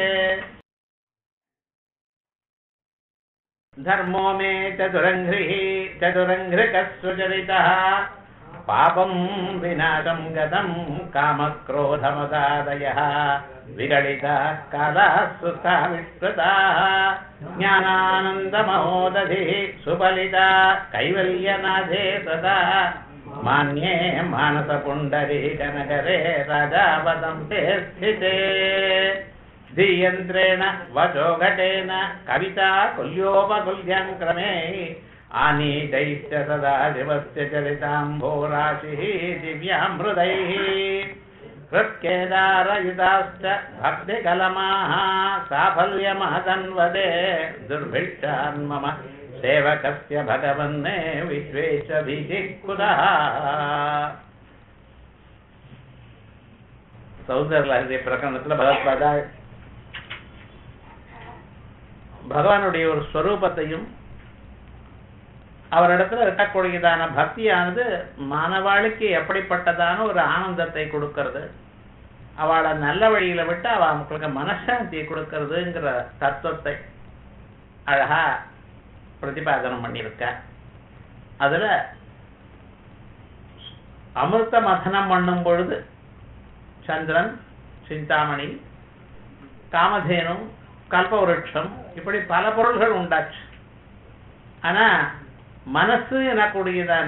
धर्मो मे चतुरङ्घ्रिः चतुरङ्घ्रिकः सुचरितः पापम् विनाशम् गतम् कामक्रोधमदादयः विगलिताः कालाः सुता विश्रुताः ज्ञानानन्दमहोदधिः सुफलिता कैवल्यनाथे सदा मान्ये मानसपुण्डरी कनकरे राजावदन्ते स्थिते धीयन्त्रेण वचो घटेन कविता कुल्योपकुल्यङ्क्रमे आनीतैश्च सदा शिवस्य चरिताम्भोराशिः दिव्यामृदैः हृत्केदारयुताश्च भक्तिकलमाः साफल्यमहदन्वदे दुर्भिक्षान् मम सेवकस्य भगवन्ने विश्वेश भीतिः कुतः சௌந்தரலஹரி பிரகரணத்துல பகவத்பாதா பகவானுடைய ஒரு ஸ்வரூபத்தையும் அவரிடத்துல இருக்கக்கூடியதான பக்தியானது மானவாளுக்கு எப்படிப்பட்டதான ஒரு ஆனந்தத்தை கொடுக்கிறது அவளை நல்ல வழியில விட்டு அவ அவங்களுக்கு மனசாந்தியை கொடுக்கறதுங்கிற தத்துவத்தை அழகா பிரதிபாதனம் பண்ணியிருக்க அதுல அமிர்த மதனம் பண்ணும் பொழுது சந்திரன் சிந்தாமணி காமதேனு கல்பவருட்சம் இப்படி பல பொருள்கள் உண்டாச்சு ஆனா மனசு எனக்கூடியதான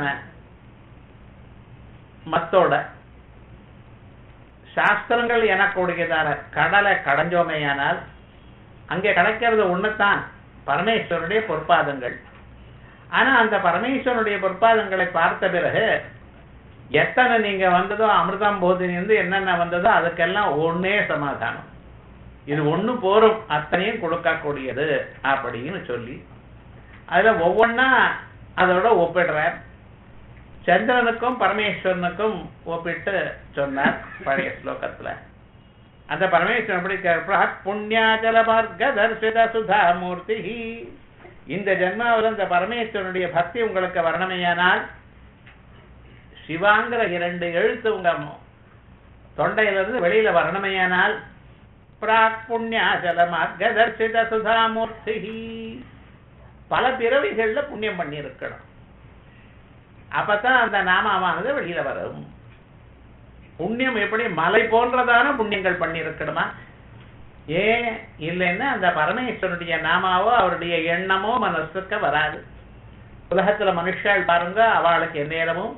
மத்தோட சாஸ்திரங்கள் எனக்கூடியதான கடலை கடைஞ்சோமேயானால் அங்கே கிடைக்கிறது ஒண்ணுதான் பரமேஸ்வரனுடைய பொற்பாதங்கள் ஆனா அந்த பரமேஸ்வரனுடைய பொற்பாதங்களை பார்த்த பிறகு எத்தனை நீங்க வந்ததோ அமிர்தம் போதினி வந்து என்னென்ன வந்ததோ அதுக்கெல்லாம் ஒன்னே சமாதானம் இது ஒண்ணு போரும் அத்தனையும் கொடுக்கக்கூடியது அப்படின்னு சொல்லி அதுல ஒவ்வொன்னா அதோட ஒப்பிடுறார் சந்திரனுக்கும் பரமேஸ்வரனுக்கும் ஒப்பிட்டு சொன்னார் பழைய ஸ்லோகத்துல அந்த பரமேஸ்வரன் எப்படி கேட்பார் புண்ணியாச்சல மார்க்க தர்சித சுதா மூர்த்தி இந்த ஜென்மாவில் இந்த பரமேஸ்வரனுடைய பக்தி உங்களுக்கு வரணுமையானால் சிவாங்கிற இரண்டு எழுத்து உங்க தொண்டையிலிருந்து வெளியில வரணுமையானால் பிராக் புண்ணியாச்சல மார்கதர்ஷித சுதாமூர்த்தி பல பிறவிகள்ல புண்ணியம் பண்ணி இருக்கணும் அப்பதான் அந்த நாமாவானது வெளியில வரும் புண்ணியம் எப்படி மலை போன்றதான புண்ணியங்கள் பண்ணி இருக்கணுமா ஏன் இல்லைன்னா அந்த பரமேஸ்வரனுடைய நாமாவோ அவருடைய எண்ணமோ மனசுக்கு வராது உலகத்துல மனுஷால் பாருங்க அவளுக்கு எந்நேரமும்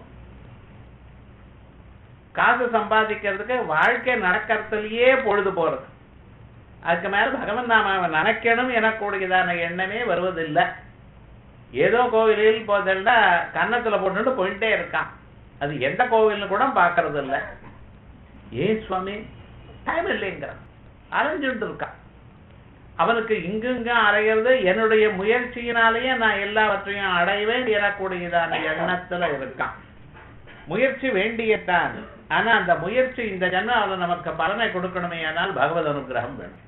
காசு சம்பாதிக்கிறதுக்கு வாழ்க்கை நடக்கிறதுலயே பொழுது போறது அதுக்கு மேல பகவன் நாம நினைக்கணும் எனக்கூடியதான எண்ணமே வருவதில்லை ஏதோ கோவிலில் போதல்னா கன்னத்துல போட்டுட்டு போயிட்டே இருக்கான் அது எந்த கோவில்னு கூட பாக்குறது இல்ல ஏன் சுவாமி டைம் இல்லைங்கிறான் அலைஞ்சுட்டு இருக்கான் அவனுக்கு இங்குங்க அலைகிறது என்னுடைய முயற்சியினாலேயே நான் எல்லாவற்றையும் அடைவேன் எனக்கூடியதான எண்ணத்துல இருக்கான் முயற்சி வேண்டியத்தான் ஆனா அந்த முயற்சி இந்த ஜன்மம் அவன் நமக்கு பலனை கொடுக்கணுமே ஆனால் பகவத் அனுகிரகம் வேணும்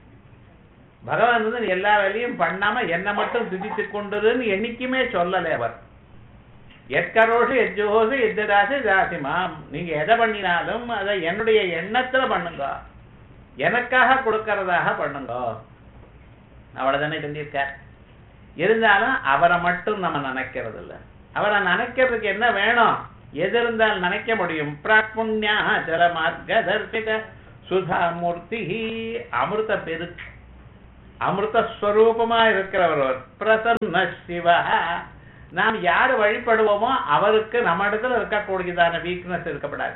பகவான் வந்து எல்லா வேலையும் பண்ணாம என்ன மட்டும் துதித்து கொண்டதுன்னு என்னைக்குமே சொல்லலை அவர் எற்கரோஷு எஜ்ஜோசு எஜ்ஜதாசு ஜாசிமாம் நீங்க எதை பண்ணினாலும் அதை என்னுடைய எண்ணத்துல பண்ணுங்க எனக்காக கொடுக்கறதாக பண்ணுங்க அவ்வளவுதானே சொல்லியிருக்கார் இருந்தாலும் அவரை மட்டும் நம்ம நினைக்கிறது இல்ல அவரை நினைக்கிறதுக்கு என்ன வேணும் எது இருந்தால் நினைக்க முடியும் பிராக்புண்யா ஜல மார்க்க தர்சித சுதாமூர்த்தி அமிர்த பெருக்கு அமிர்த ஸ்வரூபமா இருக்கிறவர் அவர். பிரசன்ன சிவ நாம் யார் வழிபடுவோமோ அவருக்கு நம்ம இடத்துல இருக்கக்கூடியதான வீக்னஸ் இருக்கப்படாது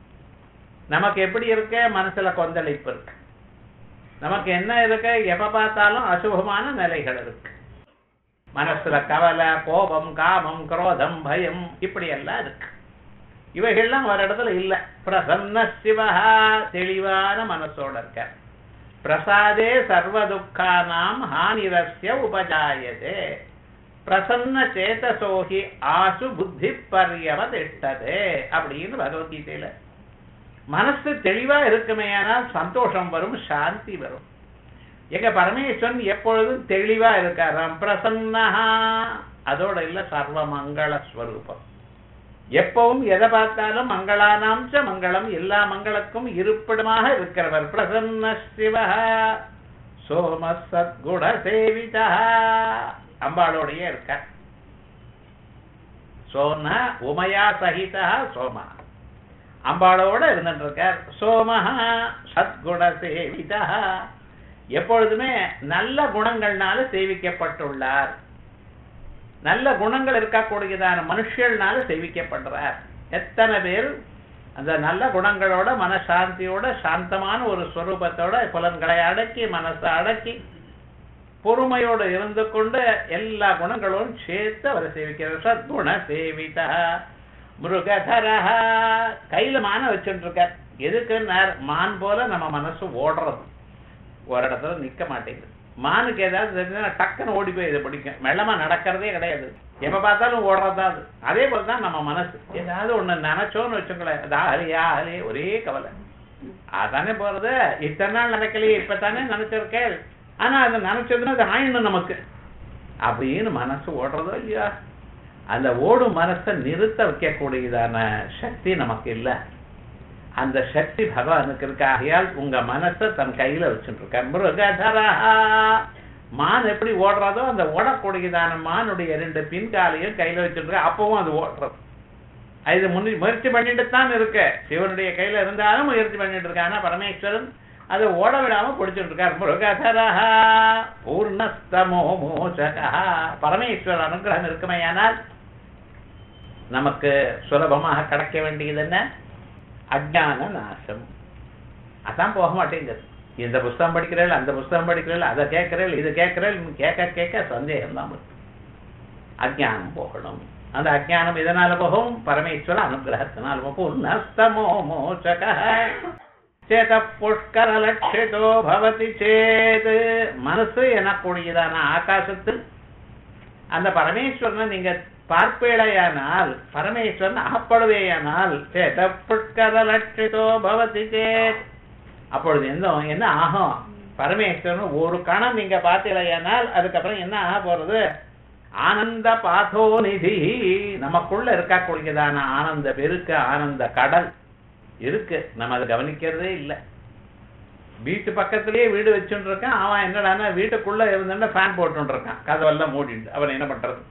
நமக்கு எப்படி இருக்க மனசுல கொந்தளிப்பு இருக்கு நமக்கு என்ன இருக்கு எப்ப பார்த்தாலும் அசுபமான நிலைகள் இருக்கு மனசுல கவலை கோபம் காமம் குரோதம் பயம் இப்படி எல்லாம் இருக்கு இவைகள்லாம் ஒரு இடத்துல இல்ல பிரசன்ன சிவஹா தெளிவான மனசோட இருக்க பிரசாதே சர்வ துக்கானாம் ஹானிரஸ்ய உபஜாயதே பிரசன்ன சேதசோகி ஆசு புத்தி பர்யவதிஷ்டதே அப்படின்னு பகவத்கீதையில மனசு தெளிவா இருக்குமேயானால் சந்தோஷம் வரும் சாந்தி வரும் எங்க பரமேஸ்வரன் எப்பொழுதும் தெளிவா இருக்காராம் பிரசன்னஹா அதோட இல்ல சர்வ மங்கள ஸ்வரூபம் எப்பவும் எதை பார்த்தாலும் மங்களானாம் ச மங்களம் எல்லா மங்களக்கும் இருப்பிடமாக இருக்கிறவர் பிரசன்ன சிவ சோம சத்குண சேவிதா அம்பாளோடையே இருக்கார் சோன உமையா சகிதா சோமா அம்பாளோட இருந்துட்டு இருக்கார் சோமஹா சத்குண சேவிதா எப்பொழுதுமே நல்ல குணங்கள்னால சேவிக்கப்பட்டுள்ளார் நல்ல குணங்கள் இருக்கக்கூடியதான மனுஷர்கள்னால சேவிக்கப்படுறார் எத்தனை பேர் அந்த நல்ல குணங்களோட மனசாந்தியோட சாந்தமான ஒரு ஸ்வரூபத்தோட புலன்களை அடக்கி மனசை அடக்கி பொறுமையோடு இருந்து கொண்டு எல்லா குணங்களோடும் சேர்த்து அவரை சேவிக்கிறார் சத்குண சேவிதா மிருகதரஹ கையில மான வச்சுட்டு இருக்கார் எதுக்குன்னார் மான் போல நம்ம மனசு ஓடுறது ஒரு இடத்துல நிக்க மாட்டேங்குது மானுக்கு ஏதாவது தெரிஞ்சா டக்குன்னு ஓடி போய் இதை பிடிக்கும் மெல்லமா நடக்கிறதே கிடையாது எப்ப பார்த்தாலும் ஓடுறதா அது அதே போலதான் நம்ம மனசு ஏதாவது ஒண்ணு நினைச்சோன்னு வச்சுங்களேன் அது ஆகலையா ஆகலையே ஒரே கவலை அதானே போறது இத்தனை நாள் நினைக்கலையே இப்பதானே நினைச்சிருக்கேன் ஆனா அது நினைச்சதுன்னா அது ஆயிடணும் நமக்கு அப்படின்னு மனசு ஓடுறதோ இல்லையா அந்த ஓடும் மனசை நிறுத்த வைக்கக்கூடியதான சக்தி நமக்கு இல்லை அந்த சக்தி பகவானுக்கு இருக்கு ஆகையால் உங்க மனசை தன் கையில வச்சுட்டு இருக்க மிருகதரா மான் எப்படி ஓடுறதோ அந்த ஓடக்கூடியதான மானுடைய ரெண்டு பின்காலையும் கையில வச்சுட்டு இருக்க அப்பவும் அது ஓடுறது இது முன்னி முயற்சி பண்ணிட்டு தான் இருக்கு சிவனுடைய கையில இருந்தாலும் முயற்சி பண்ணிட்டு இருக்கு ஆனா பரமேஸ்வரன் அதை ஓட விடாம பிடிச்சிட்டு இருக்கார் மிருகதரா பூர்ணஸ்தமோ மோசகா பரமேஸ்வரர் அனுகிரகம் இருக்குமையானால் நமக்கு சுலபமாக கிடைக்க வேண்டியது என்ன அஜான நாசம் அதான் போக மாட்டேங்குது இந்த புஸ்தகம் படிக்கிறேன் அந்த புஸ்தகம் படிக்கிறேன் அதை கேட்கிறேன் இது கேட்கிறேன் கேட்க கேட்க சந்தேகம் தான் வரும் அஜானம் போகணும் அந்த அஜானம் இதனால போகும் பரமேஸ்வர அனுகிரகத்தினால் பூர்ணஸ்தமோ மோசக சேத புஷ்கர லட்சிதோ பவதி சேது மனசு எனக்கூடியதான ஆகாசத்தில் அந்த பரமேஸ்வரனை நீங்க பார்ப்பேடையானால் பரமேஸ்வரன் அகப்படுவேயானால் சேத புஷ்கர லட்சிதோ பவதி சேத் அப்பொழுது என்ன என்ன ஆகும் பரமேஸ்வரன் ஒரு கணம் நீங்க பார்த்தீங்களேயானால் அதுக்கப்புறம் என்ன ஆக போறது ஆனந்த பாதோ நிதி நமக்குள்ள இருக்கக்கூடியதான ஆனந்த பெருக்க ஆனந்த கடல் இருக்கு நம்ம அதை கவனிக்கிறதே இல்லை வீட்டு பக்கத்திலேயே வீடு வச்சுட்டு இருக்கான் அவன் என்னடான்னா வீட்டுக்குள்ள இருந்தா ஃபேன் போட்டு இருக்கான் கதவெல்லாம் மூடிட்டு அவன் என்ன பண்றது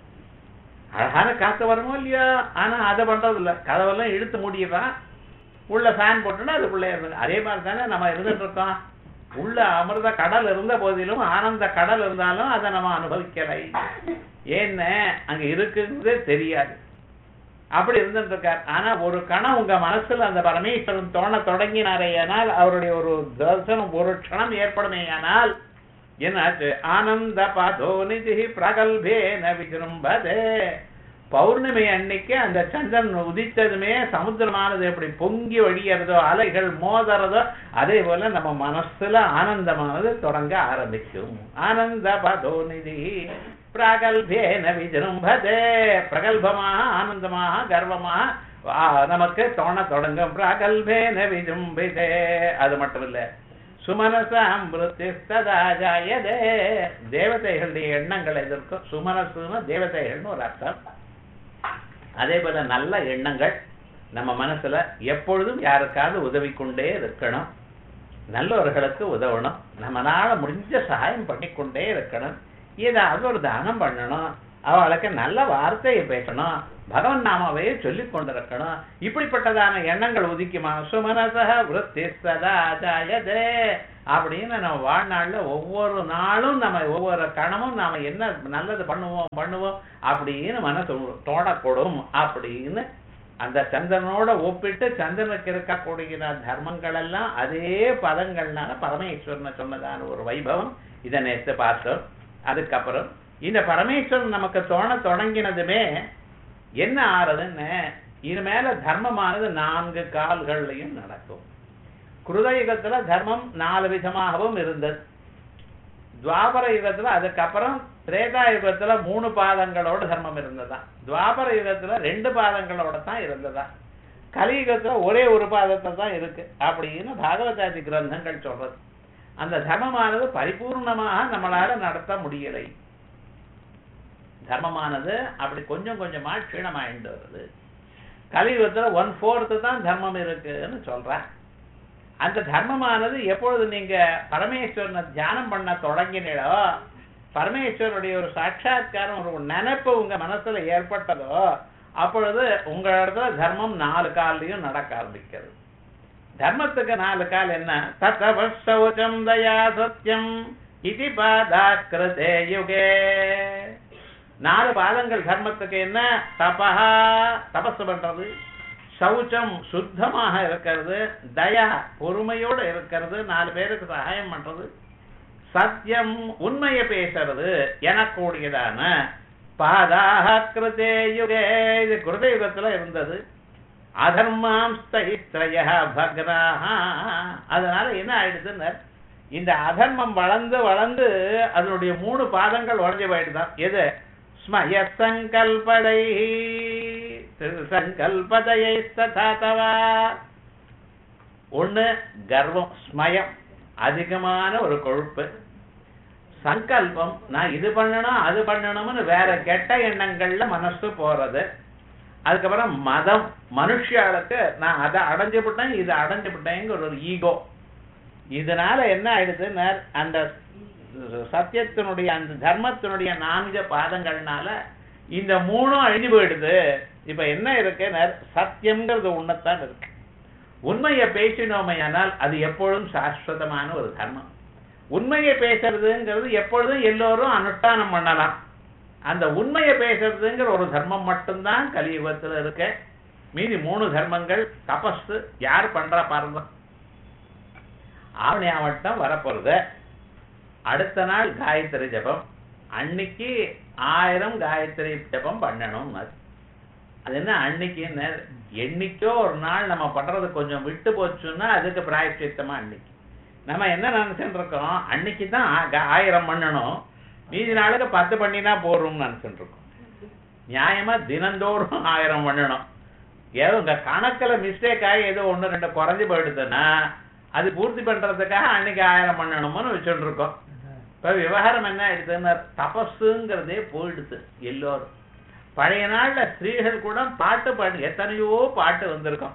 அழகான காத்து வருமோ இல்லையோ ஆனா அதை பண்றது இல்ல கதவெல்லாம் இழுத்து மூடிடுறான் உள்ள ஃபேன் போட்டுன்னா அதுக்குள்ளே இருந்து அதே மாதிரி தானே நம்ம இருந்துட்டு இருக்கோம் உள்ள அமிர்த கடல் இருந்த போதிலும் ஆனந்த கடல் இருந்தாலும் அதை நம்ம அனுபவிக்கலை ஏன்னு அங்க இருக்குங்கிறதே தெரியாது அப்படி இருந்துட்டு இருக்கார் ஆனா ஒரு கணம் உங்க மனசுல அந்த பரமேஸ்வரன் தோண தொடங்கினாரேயானால் அவருடைய ஒரு தரிசனம் ஒரு க்ஷணம் ஏற்படுமேயானால் என்னாச்சு ஆனந்த பதோ நிதி பிரகல்பேன விஜృంభதே பௌர்ணமி அன்னைக்கு அந்த சந்திரன் உதித்ததுமே சமுத்திரமானது எப்படி பொங்கி வழியறதோ அலைகள் மோதறதோ அதே போல நம்ம மனசுல ஆனந்தமானது தொடங்க ஆரம்பிக்கும் ஆனந்த பதோ நிதி பிரகல்பேன விஜృంభதே பிரகல்பமாக ஆனந்தமாக கர்வமாக ஆ, நமக்கு தோண தொடங்கும் பிரகல்பேன விஜృంభిதே அது மட்டும் இல்ல சுமனசாம் ஜாயதே தேவதைகளுடைய எண்ணங்கள் எதற்கும் சுமனசுன்னு தேவதைகள்னு ஒரு அர்த்தம் அதே போல நல்ல எண்ணங்கள் நம்ம மனசுல எப்பொழுதும் யாருக்காவது உதவி கொண்டே இருக்கணும் நல்லவர்களுக்கு உதவணும் நம்மளால முடிஞ்ச சகாயம் பண்ணிக்கொண்டே இருக்கணும் ஏதாவது ஒரு தானம் பண்ணணும் அவளுக்கு நல்ல வார்த்தையை பேசணும் பகவன் நாமாவையே சொல்லிக் கொண்டிருக்கணும் இப்படிப்பட்டதான எண்ணங்கள் உதிக்குமா சுமனசக விருத்தி சதா ஜாயதே அப்படின்னு நம்ம வாழ்நாள்ல ஒவ்வொரு நாளும் நம்ம ஒவ்வொரு கணமும் நாம என்ன நல்லது பண்ணுவோம் பண்ணுவோம் அப்படின்னு மனசு தோணக்கூடும் அப்படின்னு அந்த சந்திரனோட ஒப்பிட்டு சந்திரனுக்கு இருக்கக்கூடிய தர்மங்கள் எல்லாம் அதே பதங்கள்னால பரமேஸ்வரனை சொன்னதான ஒரு வைபவம் இதை நேற்று பார்த்தோம் அதுக்கப்புறம் இந்த பரமேஸ்வரன் நமக்கு தோண தொடங்கினதுமே என்ன ஆறுதுன்னு இது மேல தர்மமானது நான்கு கால்கள்லையும் நடக்கும் கிருதயுகத்துல தர்மம் நாலு விதமாகவும் இருந்தது துவாபர யுகத்துல அதுக்கப்புறம் திரேதா யுகத்துல மூணு பாதங்களோட தர்மம் இருந்ததா துவாபர யுகத்துல ரெண்டு பாதங்களோட தான் இருந்ததா கலியுகத்துல ஒரே ஒரு பாதத்தை தான் இருக்கு அப்படின்னு பாகவதாதி கிரந்தங்கள் சொல்றது அந்த தர்மமானது பரிபூர்ணமாக நம்மளால நடத்த முடியலை தர்மமானது அப்படி கொஞ்சம் கொஞ்சமா க்ஷீணமாயிட்டு வருது கலியுகத்துல ஒன் ஃபோர்த்து தான் தர்மம் இருக்குன்னு சொல்றேன் அந்த தர்மமானது எப்பொழுது நீங்க பரமேஸ்வரனை தியானம் பண்ண தொடங்கினீங்களோ பரமேஸ்வரனுடைய ஒரு சாட்சாத்காரம் ஒரு நினைப்பு உங்க மனசுல ஏற்பட்டதோ அப்பொழுது உங்க இடத்துல தர்மம் நாலு கால்லையும் நடக்க ஆரம்பிக்கிறது தர்மத்துக்கு நாலு கால் என்ன தத்தவ சௌச்சம் தயா சத்தியம் இது பாதாக்கிருதே யுகே நாலு பாதங்கள் தர்மத்துக்கு என்ன தபஹா தபசு பண்றது சௌச்சம் சுத்தமாக இருக்கிறது தயா பொறுமையோட இருக்கிறது நாலு பேருக்கு சகாயம் பண்றது சத்தியம் உண்மையை பேசுறது எனக்கூடியதான பாதாக கிருதே யுகே இது கிருத யுகத்துல இருந்தது அதர்மாம் ஸ்தயித்ரய பக்ராஹ அதனால என்ன ஆயிடுதுன்னு இந்த அதர்மம் வளர்ந்து வளர்ந்து அதனுடைய மூணு பாதங்கள் உடஞ்சு போயிடுதான் எது ஸ்மய சங்கல்படை சங்கல்பதையை தவா ஒண்ணு கர்வம் ஸ்மயம் அதிகமான ஒரு கொழுப்பு சங்கல்பம் நான் இது பண்ணணும் அது பண்ணணும்னு வேற கெட்ட எண்ணங்கள்ல மனசு போறது அதுக்கப்புறம் மதம் மனுஷியாளுக்கு நான் அதை அடைஞ்சு விட்டேன் இதை அடைஞ்சு விட்டேங்கிற ஒரு ஈகோ இதனால என்ன ஆயிடுதுன்னு அந்த சத்தியத்தினுடைய அந்த தர்மத்தினுடைய நான்கு பாதங்கள்னால இந்த மூணும் அழிஞ்சு போயிடுது இப்ப என்ன இருக்குன்னு சத்தியம்ங்கிறது ஒண்ணுத்தான் இருக்கு உண்மையை பேசினோமையானால் அது எப்பொழுதும் சாஸ்வதமான ஒரு தர்மம் உண்மையை பேசுறதுங்கிறது எப்பொழுதும் எல்லோரும் அனுஷ்டானம் பண்ணலாம் அந்த உண்மையை பேசுறதுங்கிற ஒரு தர்மம் மட்டும்தான் கலியுகத்துல இருக்க மீதி மூணு தர்மங்கள் தபஸ் யார் பண்றா பாருங்க ஆவணி ஆவட்டம் வரப்போறது அடுத்த நாள் காயத்ரி ஜபம் அன்னைக்கு ஆயிரம் காயத்ரி ஜபம் பண்ணணும் அது அது என்ன அன்னைக்கு என்னைக்கோ ஒரு நாள் நம்ம பண்றது கொஞ்சம் விட்டு போச்சுன்னா அதுக்கு பிராயச்சித்தமா அன்னைக்கு நம்ம என்ன நினைச்சுட்டு இருக்கோம் அன்னைக்கு தான் ஆயிரம் பண்ணணும் மீதி நாளுக்கு பத்து பண்ணினா போறோம்னு நினைச்சுட்டு இருக்கோம் நியாயமா தினந்தோறும் ஆயிரம் பண்ணணும் ஏதோ இந்த கணக்குல மிஸ்டேக் ஆகி ஏதோ ஒண்ணு ரெண்டு குறைஞ்சு போயிடுதுன்னா அது பூர்த்தி பண்றதுக்காக அன்னைக்கு ஆயிரம் பண்ணணும்னு வச்சுட்டு இருக்கோம் இப்ப விவகாரம் என்ன ஆயிடுதுன்னு தபஸுங்கிறதே போயிடுது எல்லோரும் பழைய நாள்ல ஸ்திரீகள் கூட பாட்டு பாடு எத்தனையோ பாட்டு வந்திருக்கும்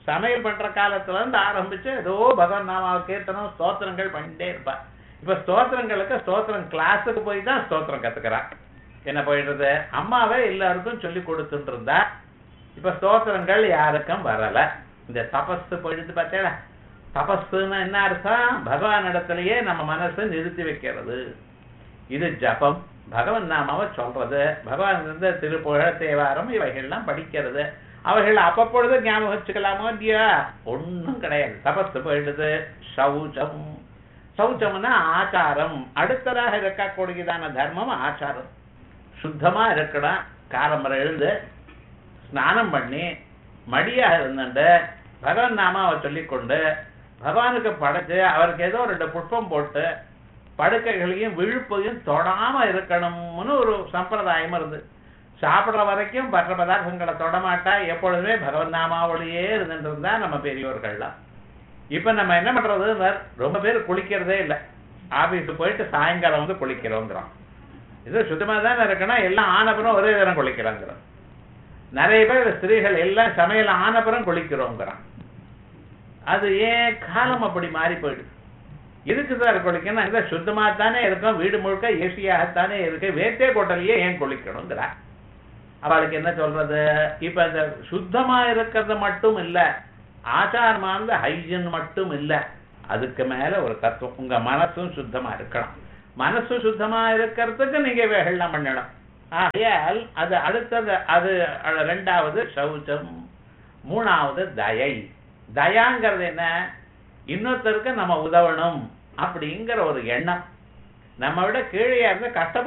சமையல் பண்ற காலத்துல இருந்து ஆரம்பிச்சு ஏதோ பகவான் நாமாவை கீர்த்தனம் ஸ்தோத்திரங்கள் பண்ணிட்டே இருப்பா இப்ப ஸ்தோத்திரங்களுக்கு ஸ்தோத்திரம் கிளாஸுக்கு போய் தான் ஸ்தோத்திரம் கத்துக்கிறா என்ன போயிடுறது அம்மாவே எல்லாருக்கும் சொல்லி கொடுத்துட்டு இருந்தா இப்ப ஸ்தோத்திரங்கள் யாருக்கும் வரல இந்த தபஸ் போயிடுது பார்த்தேடா தபஸ்னா என்ன அர்த்தம் பகவான் இடத்துலயே நம்ம மனசை நிறுத்தி வைக்கிறது இது ஜபம் பகவன் நாமாவை சொல்றது பகவான் இருந்த திருப்புகழ் தேவாரம் இவைகள்லாம் படிக்கிறது அவைகள் அப்பப்பொழுது ஞாபகம் வச்சுக்கலாமோ இல்லையா ஒண்ணும் கிடையாது தபஸ் போயிடுது சௌச்சம் சௌச்சம்னா ஆச்சாரம் அடுத்ததாக இருக்கக்கூடியதான தர்மம் ஆச்சாரம் சுத்தமா இருக்கணும் காலம்பரை எழுந்து ஸ்நானம் பண்ணி மடியாக இருந்துட்டு பகவான் நாமாவை சொல்லிக்கொண்டு பகவானுக்கு படைச்சு அவருக்கு ஏதோ ரெண்டு புஷ்பம் போட்டு படுக்கைகளையும் விழுப்பையும் தொடாம இருக்கணும்னு ஒரு சம்பிரதாயம் இருந்து சாப்பிடுற வரைக்கும் மற்ற பதார்த்தங்களை தொடமாட்டா எப்பொழுதுமே பகவன் நாமாவோடையே இருந்துட்டு இருந்தா நம்ம பெரியவர்கள்லாம் இப்ப நம்ம என்ன பண்றது ரொம்ப பேர் குளிக்கிறதே இல்லை ஆபீஸ் போயிட்டு சாயங்காலம் வந்து குளிக்கிறோங்கிறோம் இது சுத்தமா தானே இருக்கணும் எல்லாம் ஆனப்புறம் ஒரே நேரம் குளிக்கிறோங்கிறோம் நிறைய பேர் ஸ்திரீகள் எல்லாம் சமையல் ஆனப்புறம் குளிக்கிறோங்கிறான் அது ஏன் காலம் அப்படி மாறி போயிடுது எதுக்கு சார் குளிக்கணும் இதை சுத்தமா தானே இருக்கும் வீடு முழுக்க ஏசியாகத்தானே இருக்கு வேட்டே கோட்டலையே ஏன் குளிக்கணுங்கிறா அவளுக்கு என்ன சொல்றது இப்ப இந்த சுத்தமா இருக்கிறது மட்டும் இல்ல ஆச்சாரமா இருந்த ஹைஜன் மட்டும் இல்ல அதுக்கு மேல ஒரு தத்துவம் உங்க மனசும் சுத்தமா இருக்கணும் மனசு சுத்தமா இருக்கிறதுக்கு நீங்க வேகெல்லாம் பண்ணணும் ஆகையால் அது அடுத்தது அது அஹ், ரெண்டாவது சௌச்சம் மூணாவது தயை தயாங்கிறது என்ன இன்னொருத்தருக்கு நம்ம உதவணும் அப்படிங்கிற ஒரு எண்ணம் நம்ம விட கீழே இருந்து கஷ்டப்பட்டு